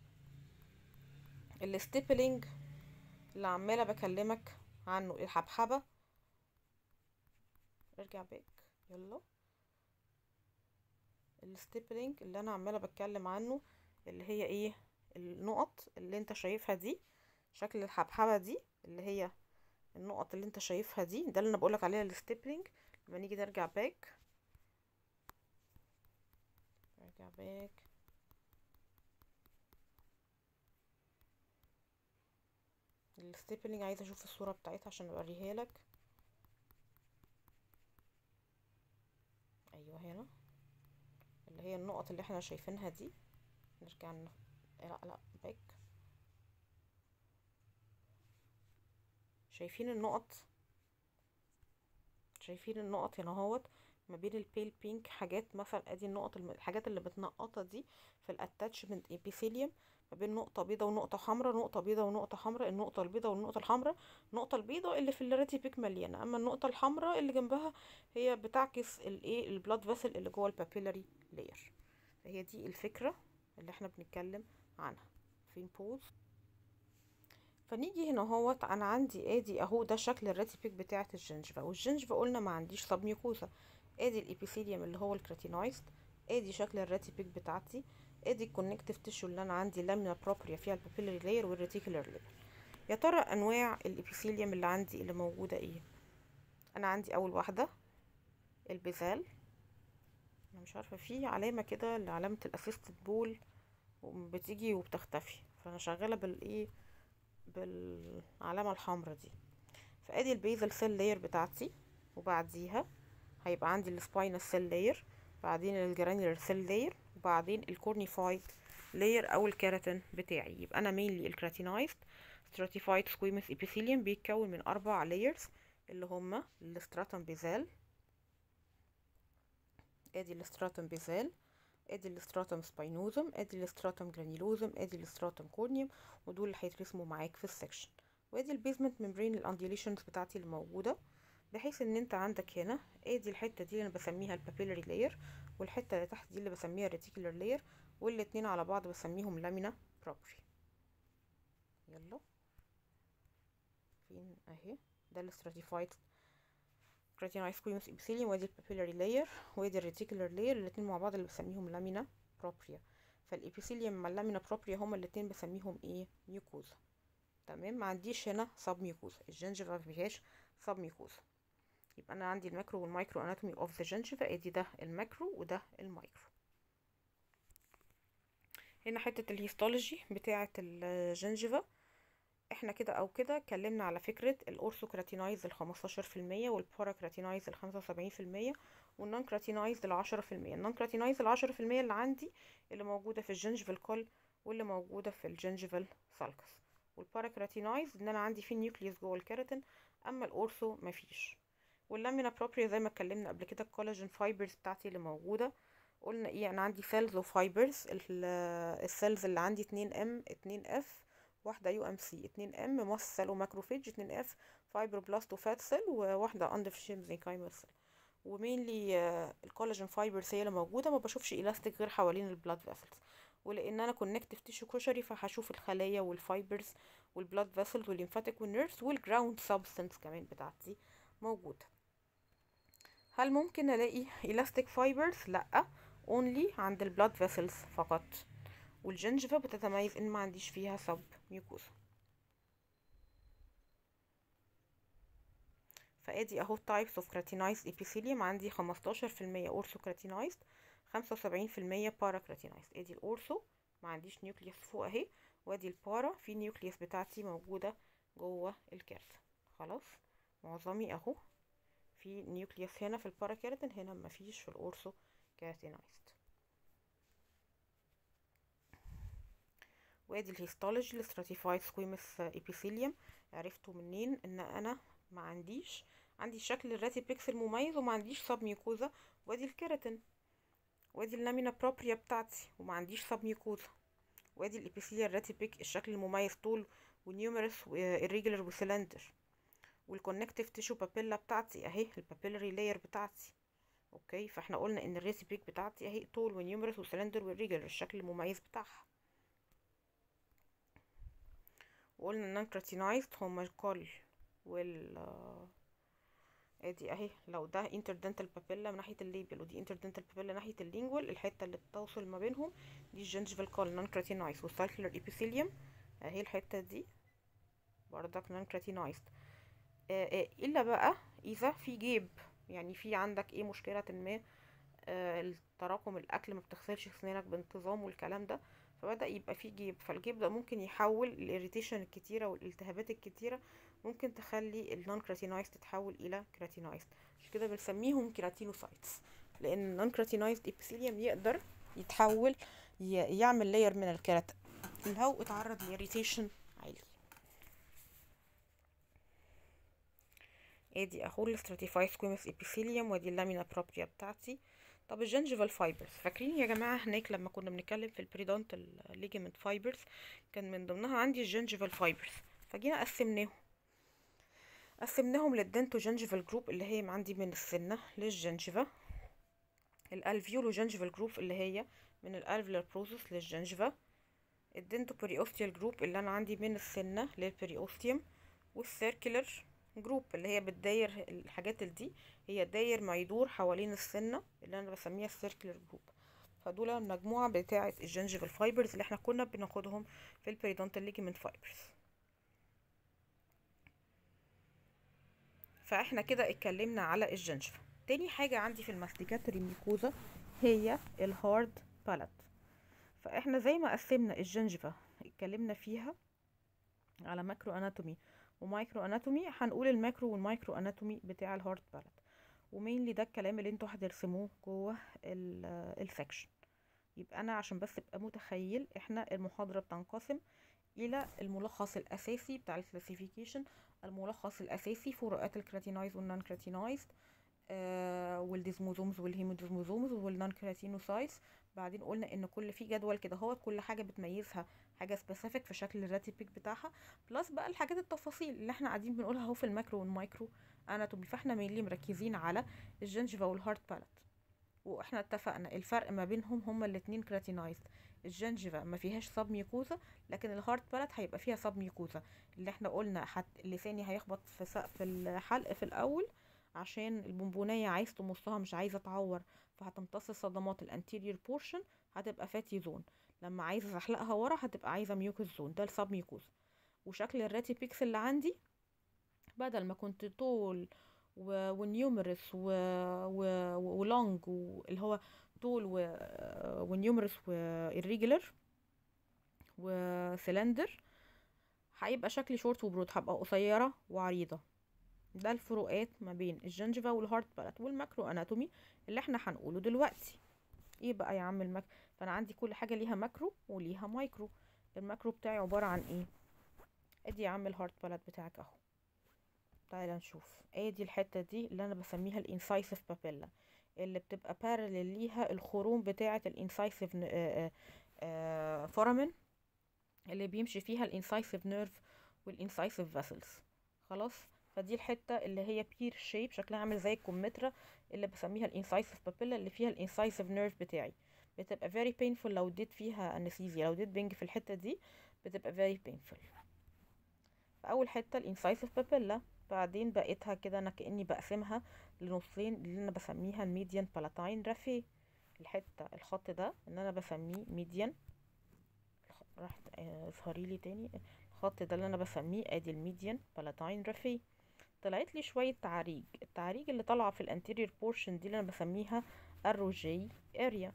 الستيبلينج اللي عماله بكلمك عنه الحبحبه ارجع باك يلا الستيبلينج اللي انا عماله بتكلم عنه اللي هي ايه النقط اللي انت شايفها دي شكل الحبحبه دي اللي هي النقط اللي انت شايفها دي ده اللي انا بقولك عليها الستيبلينج لما نيجي نرجع باك نرجع باك الستيبلينج عايزه اشوف الصوره بتاعتها عشان اوريها لك ايوه هنا اللي هي النقط اللي احنا شايفينها دي نرجع ن... لا لا باك شايفين النقط شايفين النقط هنا اهوت ما بين البيل بينك حاجات مثلا ادي النقط الم... الحاجات اللي بتنقطه دي في الاتاتشمنت ابيثيليوم ما بين نقطة بيضة ونقطة حمراء نقطة بيضة ونقطة حمراء النقطة البيضة والنقطة الحمراء النقطة البيضة اللي في الريتيبيك مليانة أما النقطة الحمراء اللي جنبها هي بتعكس الايه البلاد فيسل اللي جوه البابيلاري لاير فهي دي الفكرة اللي احنا بنتكلم عنها فين بوز فنيجي هنا اهوت انا عندي ادي اهو ده شكل الريتيبيك بتاعة الجنجفة والجنجفة قلنا ما عنديش سب ميوكوزا ادي الابيثيليوم اللي هو الكراتينايزد ادي شكل الريتيبيك بتاعتي ادي الكونكتيف تيشو اللي انا عندي لامينا بروبريا فيها البابيلاري لاير والريتيكولار لاير يا ترى انواع الابيثيليوم اللي عندي اللي موجوده ايه انا عندي اول واحده البيزال انا مش عارفه في علامه كده لعلامه الاسيستد بول بتيجي وبتختفي فانا شغاله بالايه بالعلامه الحمراء دي فادي البيزل سيل لاير بتاعتي وبعديها هيبقى عندي السباينال سيل لاير بعدين الجرانيولار سيل لاير وبعدين الكورنيفايد لاير او الكيراتين بتاعي يبقى انا مينلي الكراتينايزد stratified squamous epithelium بيتكون من اربع لايرز اللي هما الاستراتم بيزال ادي الاستراتم بيزال ادي الاستراتم سباينوزم ادي الاستراتم جرانيلوزم ادي الاستراتم كورنيوم ودول اللي هيترسموا معاك في السكشن وادي البيزمنت ممبرين الانديوليشنز بتاعتي اللي موجوده بحيث ان انت عندك هنا ادي الحته دي اللي انا بسميها البابيلاري لاير والحته اللي تحت دي اللي بسميها الريتيكولار لاير والاتنين على بعض بسميهم لامينا بروبري يلا فين اهي ده الاستراتيفايد كراتينايز سكويموس ابيثيليوم وادي البابيلاري لاير وادي الريتيكولار لاير الاتنين مع بعض اللي بسميهم لامينا بروبريا فالابيثيليوم مع اللامينا بروبريا هما الاتنين بسميهم ايه ميوكوزا تمام ما عنديش هنا سب ميوكوزا الجنجفة ما فيهاش سب ميوكوزا يبقى انا عندي الماكرو والمايكرو اناتومي اوف ذا جنجفة ادي ده الماكرو وده المايكرو هنا حتة الهيستولوجي بتاعة الجنجفة احنا كده او كده اتكلمنا على فكرة الاورثوكراتينايز الخمستاشر في المية والباراكراتينايز الخمسة وسبعين في المية والنون كراتينايز العشرة في المية النون كراتينايز العشرة في المية اللي عندي اللي موجودة في الجنجفال كول واللي موجودة في الجنجفال سالكس والباراكراتينايز ان انا عندي فيه نيوكليوس جوه الكيراتين اما الاورثو مفيش واللامينا بروبريا زي ما اتكلمنا قبل كده الكولاجين فايبرز بتاعتي اللي موجوده قلنا ايه انا عندي سيلز وفايبرز السيلز اللي عندي 2 ام 2 اف واحده يو ام سي 2 ام ماست سيل وماكروفيج 2 اف فايبروبلاست وفات سيل وواحده اندفشيم زينكايمال سيل ومينلي الكولاجين فايبرز هي اللي موجوده ما بشوفش الاستيك غير حوالين البلاد فيسلز ولان انا كونكتيف تيشو كشري فهشوف الخلايا والفايبرز والبلاد فيسلز والليمفاتيك والنيرفز والجراوند سبستنس كمان بتاعتي موجوده هل ممكن الاقي elastic fibers لا only عند البلاد فيسلز فقط والجنجفة بتتميز ان ما عنديش فيها سب ميوكوزا فادي اهو types of keratinized epithelium عندي 15% orthokeratized 75% parakeratized ادي الاورثو ما عنديش نيوكليوس فوق اهي وادي البارا في نيوكليوس بتاعتي موجودة جوه الكارت خلاص معظمي اهو في نيوكليوس هنا في الباراكيراتين هنا مفيش في الاورثو كيراتينايزد وادي الهيستولوجي الاستراتيفايد سكويمس ابيثيليوم عرفتوا منين ان انا ما عنديش عندي شكل الراتي بيكسل مميز وما عنديش سب ميوكوزا وادي الكيراتين وادي اللامينا بروبريا بتاعتي وما عنديش سب ميوكوزا وادي الابيثيليال راتي بيك الشكل المميز طول ونيومرس irregular وسلندر والكونكتيف تيشو بابيلا بتاعتي اهي البابيلاري لاير بتاعتي اوكي فاحنا قلنا ان الريسي بيك بتاعتي اهي طول ونيومرس وسلندر والريجلر الشكل المميز بتاعها وقلنا النون كراتينايزد هما الكل وال ادي اهي لو ده interdentال بابيلا من ناحيه الليبيال ودي interdentال بابيلا ناحيه اللينجوال الحته اللي بتوصل ما بينهم دي الجنجفال كول نون كراتينايز والسايكلر ابيثيليوم اهي الحته دي بردك نون كراتينايزد الا بقى اذا في جيب يعني في عندك ايه مشكله ما آه، التراكم الاكل ما بتغسلش اسنانك بانتظام والكلام ده فبدا يبقى في جيب فالجيب ده ممكن يحول الاريتيشن الكتيره والالتهابات الكتيره ممكن تخلي النون كراتينايز تتحول الى كراتينايز عشان كده بنسميهم كيراتينوسايتس لان النون كراتينايزد ابيثيليوم يقدر يتحول ي- يعمل لاير من الكيراتين لو اتعرض لاريتيشن عالي ادي اهو الستراتيفايد سكويمس ابيثيليوم ودي اللامينا بروبريا بتاعتي طب الجنجيفال فايبرز فاكرين يا جماعه هناك لما كنا بنتكلم في البريدونتال ليجمنت فايبرز كان من ضمنها عندي الجنجيفال فايبرز فجينا قسمناهم قسمناهم للدنتو جنجيفال جروب اللي هي عندي من السنه للجنجيفا الالفيولو جنجيفال جروب اللي هي من الالفيولار بروسس للجنجيفا الدنتو بريوستيال جروب اللي انا عندي من السنه للبريوستيوم والسيركلر جروب اللي هي بتداير الحاجات اللي دي هي داير ما يدور حوالين السنة اللي انا بسميها السيركلر جروب فدول المجموعة بتاعة الجنجيفال فايبرز اللي احنا كنا بناخدهم في البريدونتال ليجمنت فايبرز فاحنا كده اتكلمنا على الجنجفة تاني حاجة عندي في الماستيكاتوري ميكوزا هي الهارد بالات فاحنا زي ما قسمنا الجنجفة اتكلمنا فيها على ماكرو اناتومي ومايكرو اناتومي هنقول الماكرو والمايكرو اناتومي بتاع الهارد بالات ومينلي ده الكلام اللي انتوا هترسموه جوه السكشن يبقى انا عشان بس ابقى متخيل احنا المحاضرة بتنقسم الى الملخص الاساسي بتاع الكلاسيفيكيشن الملخص الاساسي فروقات الكراتينايز والنون كراتينايز آه والديزموزومز والهيموديزموزومز والنون كراتينوسايتس بعدين قلنا ان كل في جدول كده هو كل حاجه بتميزها حاجه سبيسيفيك في شكل الراتيبيك بتاعها بلس بقى الحاجات التفاصيل اللي احنا قاعدين بنقولها اهو في الماكرو والمايكرو اناتومي فاحنا مينلي مركزين على الجنجفا والهارد بالات واحنا اتفقنا الفرق ما بينهم هما الاتنين كراتينايزد الجنجفا ما فيهاش سب ميوكوزا لكن الهارد بالات هيبقى فيها سب ميوكوزا اللي احنا قلنا حت لساني هيخبط في سقف الحلق في الاول عشان البونبونية عايز تمصها مش عايزة تعور فهتمتص صدمات الانتيريور بورشن هتبقى فاتي زون لما عايزة احلقها ورا هتبقى عايزة ميوكس زون ده السب ميوكوزا وشكل الراتي بيكس اللي عندي بدل ما كنت طول و... ونيومرس و... و... ولونج و... اللي هو طول و... ونيومرس والريجولر وسلندر هيبقى شكلي شورت وبرود هبقى قصيرة وعريضة ده الفروقات ما بين الجنجفا والهارد بالات والماكرو اناتومي اللي احنا هنقوله دلوقتي ايه بقى يا عم الماكرو فانا عندي كل حاجه ليها ماكرو وليها مايكرو الماكرو بتاعي عباره عن ايه ادي يا عم الهارد بالات بتاعك اهو تعالى نشوف ادي الحته دي اللي انا بسميها الانسايسيف بابيلا اللي بتبقى بارلل ليها الخروم بتاعه الانسايسيف فورامين اللي بيمشي فيها الانسايسيف نيرف والانسايسيف فاسلز خلاص فدي الحته اللي هي بير شيب شكلها عامل زي الكمثرى اللي بسميها الانسايسيف بابيلا اللي فيها الانسايسيف نيرف بتاعي بتبقى very painful لو اديت فيها انستيزيا لو اديت بنج في الحته دي بتبقى very painful فاول حته الانسايسيف بابيلا بعدين بقيتها كده انا كاني بقسمها لنصين اللي انا بسميها الميديان بالاتاين رافيه الحته الخط ده ان انا بسميه ميديان راح اظهري لي تاني الخط ده اللي انا بسميه ادي الميديان بالاتاين رافيه طلعت لي شويه تعاريج التعاريج اللي طالعه في الانتيريور بورشن دي اللي انا بسميها الروجي اريا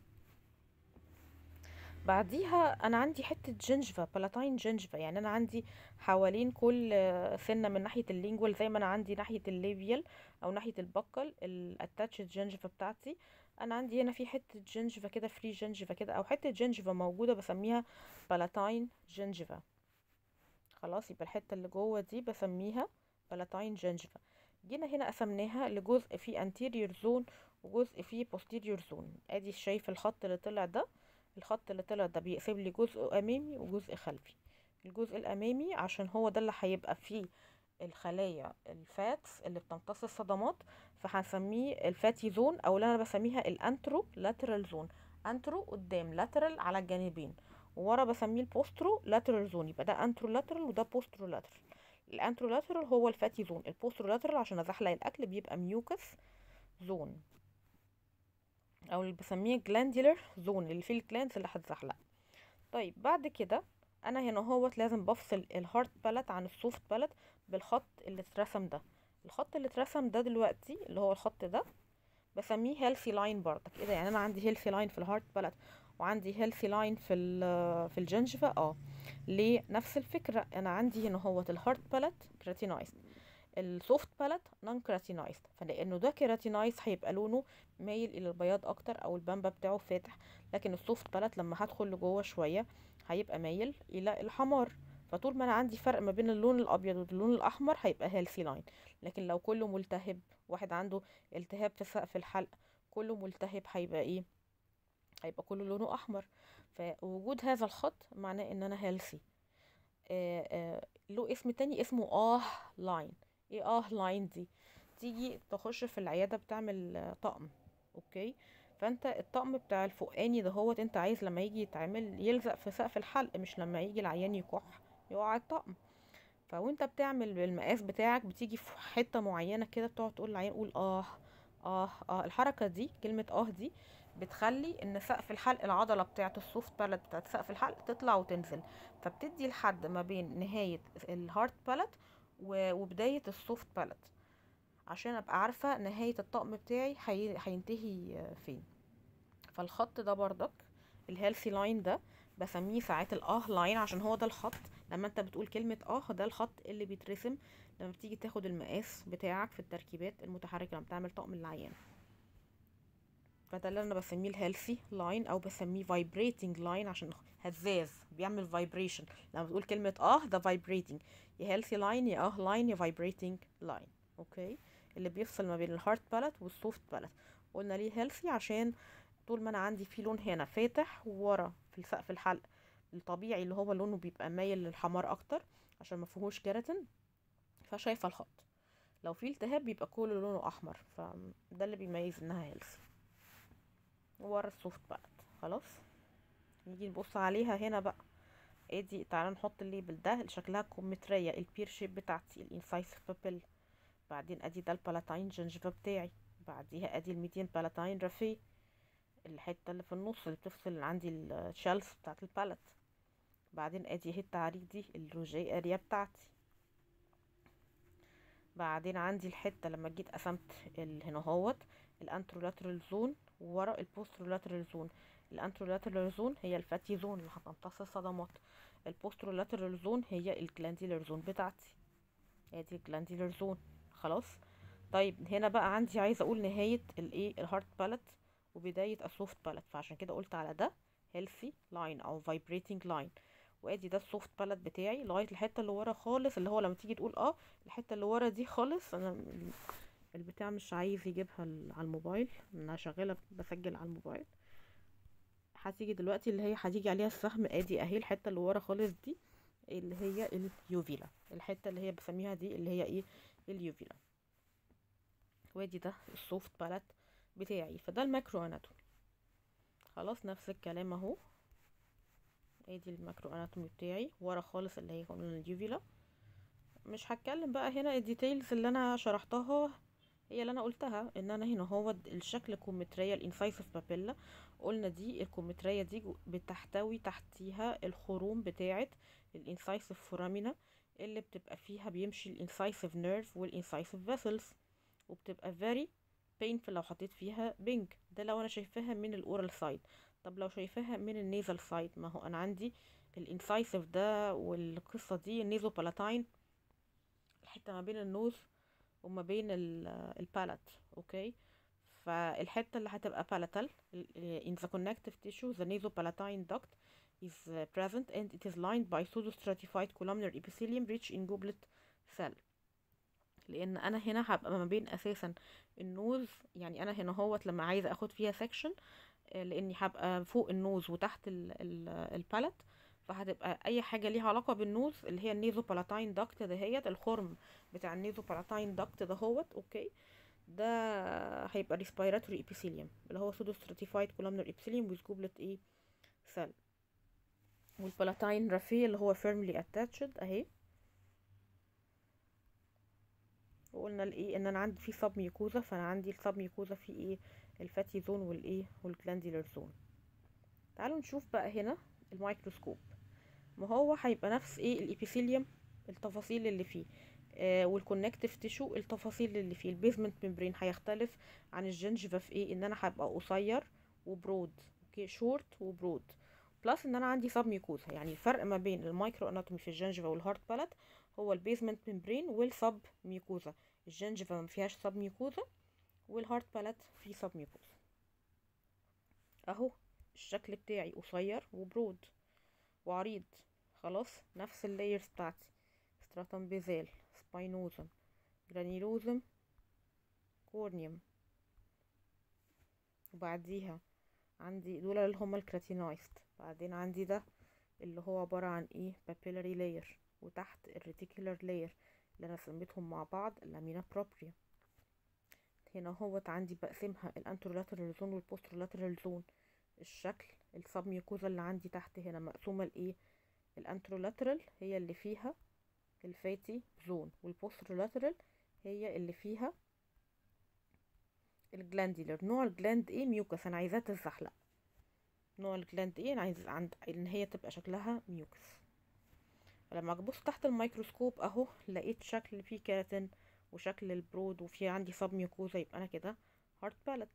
بعديها انا عندي حته جنجفا بالاتاين جنجفا يعني انا عندي حوالين كل سنه من ناحيه اللينجوال زي ما انا عندي ناحيه الليبيال او ناحيه البقل الاتاتشد جنجفا بتاعتي انا عندي هنا في حته جنجفا كده فري جنجفا كده او حته جنجفا موجوده بسميها بالاتاين جنجفا خلاص يبقى الحته اللي جوه دي بسميها بالاتاين جنجفا جينا هنا قسمناها لجزء فيه anterior زون وجزء فيه posterior زون ادي شايف الخط اللي طلع ده الخط اللي طلع ده بيقسم لي جزء امامي وجزء خلفي الجزء الامامي عشان هو ده اللي هيبقى فيه الخلايا الفاتس اللي بتمتص الصدمات فهنسميه الفاتي زون او اللي انا بسميها الانترو لاترال زون انترو قدام لاترال على الجانبين وورا بسميه البوسترو لاترال زون يبقى ده انترو لاترال وده بوسترو لاترال الانترولاترال هو الفاتي زون البوسترولاترال عشان ازحلق الاكل بيبقى ميوكس زون او اللي بسميه جلاندولار زون اللي فيه الجلاندز اللي هتزحلق طيب بعد كده انا هنا هوت لازم بفصل الهارد بالت عن السوفت بالت بالخط اللي اترسم ده الخط اللي اترسم ده دلوقتي اللي هو الخط ده بسميه هيلثي لاين برضك ايه ده يعني انا عندي هيلثي لاين في الهارد بالت وعندي هيلثي لاين في ال في الجنجفة اه ليه نفس الفكرة انا عندي هنا هوت الهارد بالت كراتينايزد السوفت بالت نون كراتينايزد فلانه ده كراتينايز هيبقى لونه مايل الى البياض اكتر او البامبا بتاعه فاتح لكن السوفت بالت لما هدخل لجوه شويه هيبقى مايل الى الحمار فطول ما انا عندي فرق ما بين اللون الابيض واللون الاحمر هيبقى هيلثي لاين لكن لو كله ملتهب واحد عنده التهاب في سقف الحلق كله ملتهب هيبقى ايه هيبقى كله لونه احمر فوجود هذا الخط معناه ان انا هيلثي آه آه له اسم تاني اسمه اه لاين ايه اه لاين دي تيجي تخش في العياده بتعمل آه، طقم اوكي فانت الطقم بتاع الفوقاني ده هو انت عايز لما يجي يتعمل يلزق في سقف الحلق مش لما يجي العيان يكح يقع الطقم فوانت بتعمل بالمقاس بتاعك بتيجي في حته معينه كده بتقعد تقول للعيان قول اه اه اه الحركه دي كلمه اه دي بتخلي ان سقف الحلق العضله بتاعه السوفت بالت بتاعه سقف الحلق تطلع وتنزل فبتدي الحد ما بين نهايه الهارد بالت وبدايه السوفت بالت عشان ابقى عارفه نهايه الطقم بتاعي هي- هينتهي آه، فين فالخط ده برضك الهيلثي لاين ده بسميه ساعات الاه لاين عشان هو ده الخط لما انت بتقول كلمة اه ده الخط اللي بيترسم لما بتيجي تاخد المقاس بتاعك في التركيبات المتحركة لما بتعمل طقم للعيان فده اللي انا بسميه الهيلثي لاين او بسميه vibrating لاين عشان هزاز بيعمل vibration لما بتقول كلمة اه ده vibrating يا healthy لاين يا اه لاين يا vibrating لاين اوكي اللي بيفصل ما بين الهارد بالت والسوفت بالت قلنا ليه هيلثي عشان طول ما انا عندي في لون هنا فاتح ورا في سقف الحلق الطبيعي اللي هو لونه بيبقى مايل للحمار اكتر عشان ما فيهوش كيراتين فشايفه الخط لو في التهاب بيبقى كله لونه احمر فده اللي بيميز انها هيلثي ورا السوفت بالت خلاص نيجي نبص عليها هنا بقى ادي تعالى نحط الليبل ده اللي شكلها كومترية البير شيب بتاعتي الانسايسيف بابيل بعدين ادي ده البالاتاين جنجفة بتاعي بعديها ادي الميديان بالاتاين رافيه الحتة اللي في النص اللي بتفصل عندي الشلف بتاعت البالت بعدين ادي اهي التعريج دي الروجي اريا بتاعتي بعدين عندي الحتة لما جيت قسمت ال- هنا اهوت الانترولاترال زون ورا البوسترولاترال زون الانترولاترال زون هي الفاتي زون اللي هتمتص الصدمات البوسترولاترال زون هي الجلانديلر زون بتاعتي ادي الجلانديلر زون خلاص طيب هنا بقى عندي عايزه اقول نهايه الايه الهارت بالت وبدايه السوفت بالت فعشان كده قلت على ده healthy لاين او vibrating لاين وادي ده السوفت بالت بتاعي لغايه الحته اللي ورا خالص اللي هو لما تيجي تقول اه الحته اللي ورا دي خالص انا ال- البتاع مش عايز يجيبها ال- على الموبايل انا شغاله بسجل على الموبايل هتيجي دلوقتي اللي هي هتيجي عليها السهم ادي اهي الحته اللي ورا خالص دي اللي هي اليوفيلا الحته اللي هي بسميها دي اللي هي ايه اليوفيلا وادي ده السوفت بالت بتاعي فده الماكرو اناتومي خلاص نفس الكلام اهو ادي الماكرو اناتومي بتاعي ورا خالص اللي هي قلنا اليوفيلا مش هتكلم بقى هنا الديتيلز اللي انا شرحتها هي اللي انا قلتها ان انا هنا هو د- الشكل كومترية الانسايسيف بابيلا قلنا دي الكومترية دي جو- بتحتوي تحتيها الخروم بتاعة الانسايسيف فورامينا اللي بتبقى فيها بيمشي الانسايسيف نيرف والانسايسيف فيسلز وبتبقى very painful لو حطيت فيها بينج ده لو انا شايفاها من الاورال سايد طب لو شايفاها من النيزل سايد ما هو انا عندي الانسايسيف ده والقصة دي النيزو بالاتاين الحتة ما بين النوز وما بين البالات اوكي فالحتة اللي هتبقى palatal in the connective tissue the nasopalatine duct is uh, present and it is lined by pseudostratified columnar epithelium rich in goblet cell لان انا هنا هبقى ما بين اساسا النوز يعني انا هنا هوت لما عايزه اخد فيها سكشن لاني هبقى فوق النوز وتحت البالت فهتبقى اي حاجه ليها علاقه بالنوز اللي هي النيزو بالاتاين داكت دهيت الخرم بتاع النيزو بالاتاين داكت دهوت اوكي ده هيبقى respiratory epithelium اللي هو pseudo stratified columnar epithelium with goblet ايه cell والبالاتاين رافيه اللي هو firmly attached اهي وقلنا الايه ان انا عندي في سب ميوكوزا فانا عندي السب ميوكوزا في ايه الفاتي زون والايه والجلانديولار زون تعالوا نشوف بقى هنا الميكروسكوب ما هو هيبقى نفس ايه الابيثيليوم التفاصيل اللي فيه آه والكونكتيف تيشو التفاصيل اللي فيه البيزمنت ممبرين هيختلف عن الجنجفة في ايه ان انا هبقى قصير وبرود اوكي شورت وبرود بلس ان انا عندي سب ميوكوزا يعني الفرق ما بين المايكرو اناتومي في الجنجفة والهارت بالات هو البيزمنت ممبرين والسب ميوكوزا الجنجفة ما فيهاش سب ميوكوزا والهارت بالات فيه سب ميوكوزا اهو الشكل بتاعي قصير وبرود وعريض خلاص نفس اللايرز بتاعتي ستراتم بيزال سباينوزم جرانيلوزم كورنيوم وبعديها عندي دول اللي هما الكراتينايست بعدين عندي ده اللي هو عبارة عن ايه بابيلاري لاير وتحت الريتيكولار لاير اللي انا سميتهم مع بعض اللامينا بروبريا هنا هوت عندي بقسمها الانترولاترال زون والبوسترولاترال زون الشكل السب ميوكوزا اللي عندي تحت هنا مقسومة لايه الانترولاترال هي اللي فيها الفاتي زون والبوسترولاترال هي اللي فيها الجلانديلر نوع الجلاند ايه ميوكس انا عايزاها تتزحلق نوع الجلاند ايه انا عايز عند ان هي تبقى شكلها ميوكس فلما ابص تحت الميكروسكوب اهو لقيت شكل فيه كيراتين وشكل البرود وفي عندي سب ميوكوزا يبقى انا كده هارت بالت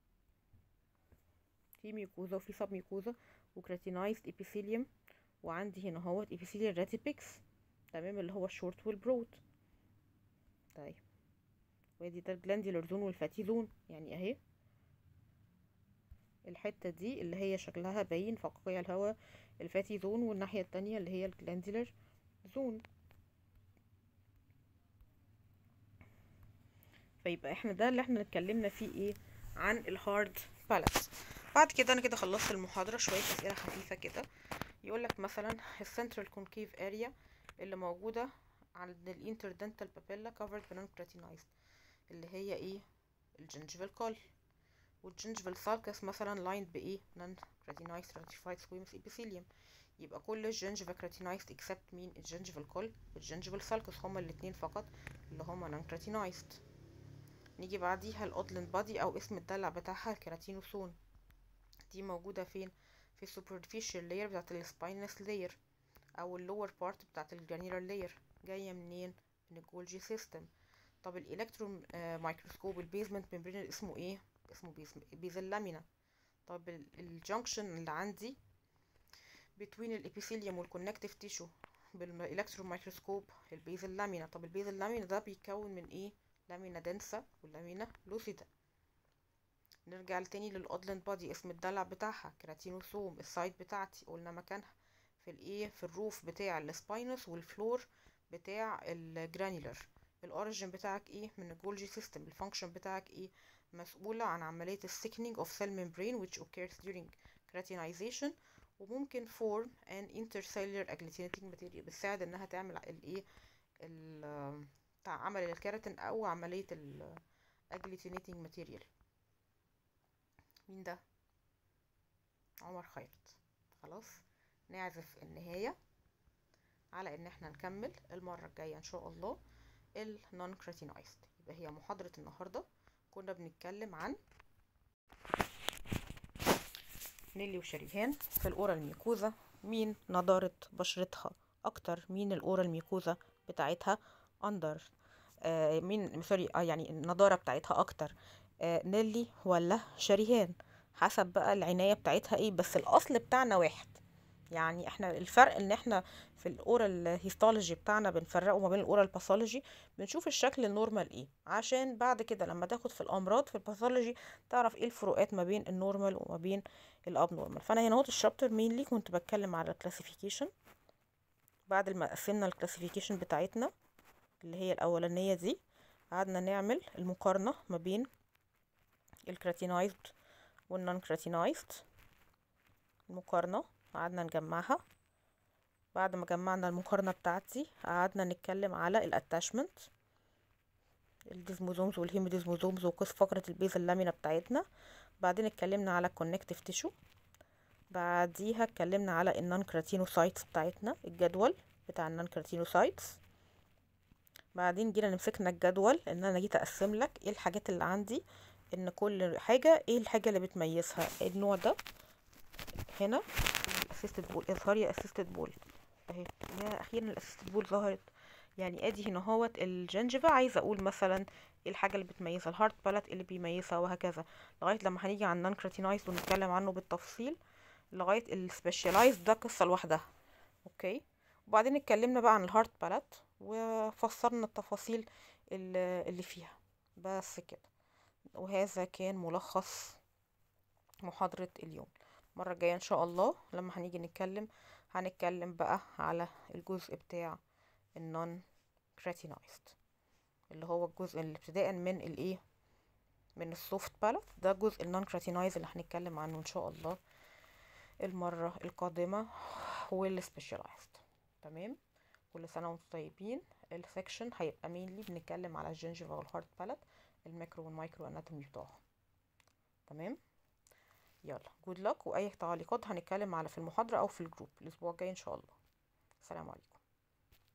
في ميوكوزا وفي سب ميوكوزا وكراتينايزد ابيثيليوم وعندي هنا هو ابيثيليال راتيبيكس تمام اللي هو الشورت والبرود طيب وادي ده الجلانديولار زون والفاتي زون يعني اهي الحتة دي اللي هي شكلها باين فقاقيع الهواء الفاتي زون والناحية التانية اللي هي الجلانديولار زون فيبقى احنا ده اللي احنا اتكلمنا فيه ايه عن الهارد بالانس بعد كده انا كده خلصت المحاضرة شوية اسئلة خفيفة كده يقولك مثلا السنترال كونكيف اريا اللي موجودة عند الانتردنتال بابيلا covered بنون كراتينايزد اللي هي ايه الجنجفال كول والجنجفال سالكس مثلا لايند بايه نون كراتينايزد راتيفايد سكويمس ابيثيليوم يبقى كل الجنجفا كراتينايزد اكسبت مين الجنجفال كول والجنجفال سالكس هما الاتنين فقط اللي هما نون كراتينايزد نيجي بعديها الاودلند بادي او اسم الدلع بتاعها الكيراتينوسون دي موجودة فين في السوبرفيشال لاير بتاعت السباينس لاير او اللور بارت بتاعت الجرانيولار لاير جايه منين من الجولجي سيستم طب الالكترون آه مايكروسكوب البيزمنت ممبرين اسمه ايه اسمه بيزل لامينا طب الجنكشن اللي عندي بين الابيثيليوم والكونكتيف تيشو بالالكترون مايكروسكوب البيزل لامينا طب البيزل لامينا ده بيتكون من ايه لامينا دنسا واللامينا لوسيدا نرجع تاني للاودلاند بادي اسم الدلع بتاعها كراتينوسوم السايت بتاعتي قلنا مكانها في الايه في الروف بتاع السباينس والفلور بتاع الجرانيولر الاوريجين بتاعك ايه من الجولجي سيستم الفانكشن بتاعك ايه مسؤولة عن عملية السيكنينج of cell membrane which occurs during keratinization وممكن form an intercellular agglutinating material بتساعد انها تعمل الايه بتاع عمل الكيراتين او عملية ال agglutinating material مين ده عمر خيرت خلاص نعزف النهاية على ان احنا نكمل المرة الجاية ان شاء الله النون كراتينايزد يبقى هي محاضرة النهاردة كنا بنتكلم عن نيلي وشريهان في الأورال ميكوزا مين نضارة بشرتها أكتر مين الأورال ميكوزا بتاعتها أندر آه مين سوري آه يعني النضارة بتاعتها أكتر آه نيلي ولا شريهان حسب بقى العناية بتاعتها ايه بس الأصل بتاعنا واحد يعني احنا الفرق ان احنا في الاورال هيستولوجي بتاعنا بنفرقه ما بين الاورال باثولوجي بنشوف الشكل النورمال ايه عشان بعد كده لما تاخد في الامراض في الباثولوجي تعرف ايه الفروقات ما بين النورمال وما بين الابنورمال فانا هنا اهوت الشابتر مينلي كنت بتكلم على الكلاسيفيكيشن بعد ما قسمنا الكلاسيفيكيشن بتاعتنا اللي هي الاولانيه دي قعدنا نعمل المقارنه ما بين الكراتينايزد والنون كراتينايزد المقارنه قعدنا نجمعها بعد ما جمعنا المقارنة بتاعتي قعدنا نتكلم على الاتاشمنت الديزموزومز والهيموديزموزومز وقص فقرة البيز اللامينة بتاعتنا بعدين اتكلمنا على الكونكتيف تيشو بعديها اتكلمنا على النون كراتينوسايتس بتاعتنا الجدول بتاع النون كراتينوسايتس بعدين جينا مسكنا الجدول ان انا جيت اقسم لك ايه الحاجات اللي عندي ان كل حاجه ايه الحاجه اللي بتميزها النوع ده هنا الاسيستد بول اظهار يا اسيستد بول اهي يا اخيرا الاسيستد بول ظهرت يعني ادي هنا هوت الجنجفة عايزه اقول مثلا ايه الحاجه اللي بتميزها الهارت بالات اللي بيميزها وهكذا لغايه لما هنيجي عن النون كراتينايز ونتكلم عنه بالتفصيل لغايه السبيشالايز ده قصه لوحدها اوكي وبعدين اتكلمنا بقى عن الهارت بالات وفسرنا التفاصيل اللي اللي فيها بس كده وهذا كان ملخص محاضرة اليوم المرة الجاية ان شاء الله لما هنيجي نتكلم هنتكلم بقى على الجزء بتاع النون كراتينايزد اللي هو الجزء اللي ابتداء من الايه من السوفت بالات ده جزء النون كراتينايز اللي هنتكلم عنه ان شاء الله المرة القادمة والسبيشالايزد تمام كل سنة وانتم طيبين السكشن هيبقى مينلي بنتكلم على الجنجفة والهارت بالات الماكرو والمايكرو اناتومي بتوعهم تمام يلا جود لك واي تعليقات هنتكلم على في المحاضرة او في الجروب الاسبوع الجاي ان شاء الله السلام عليكم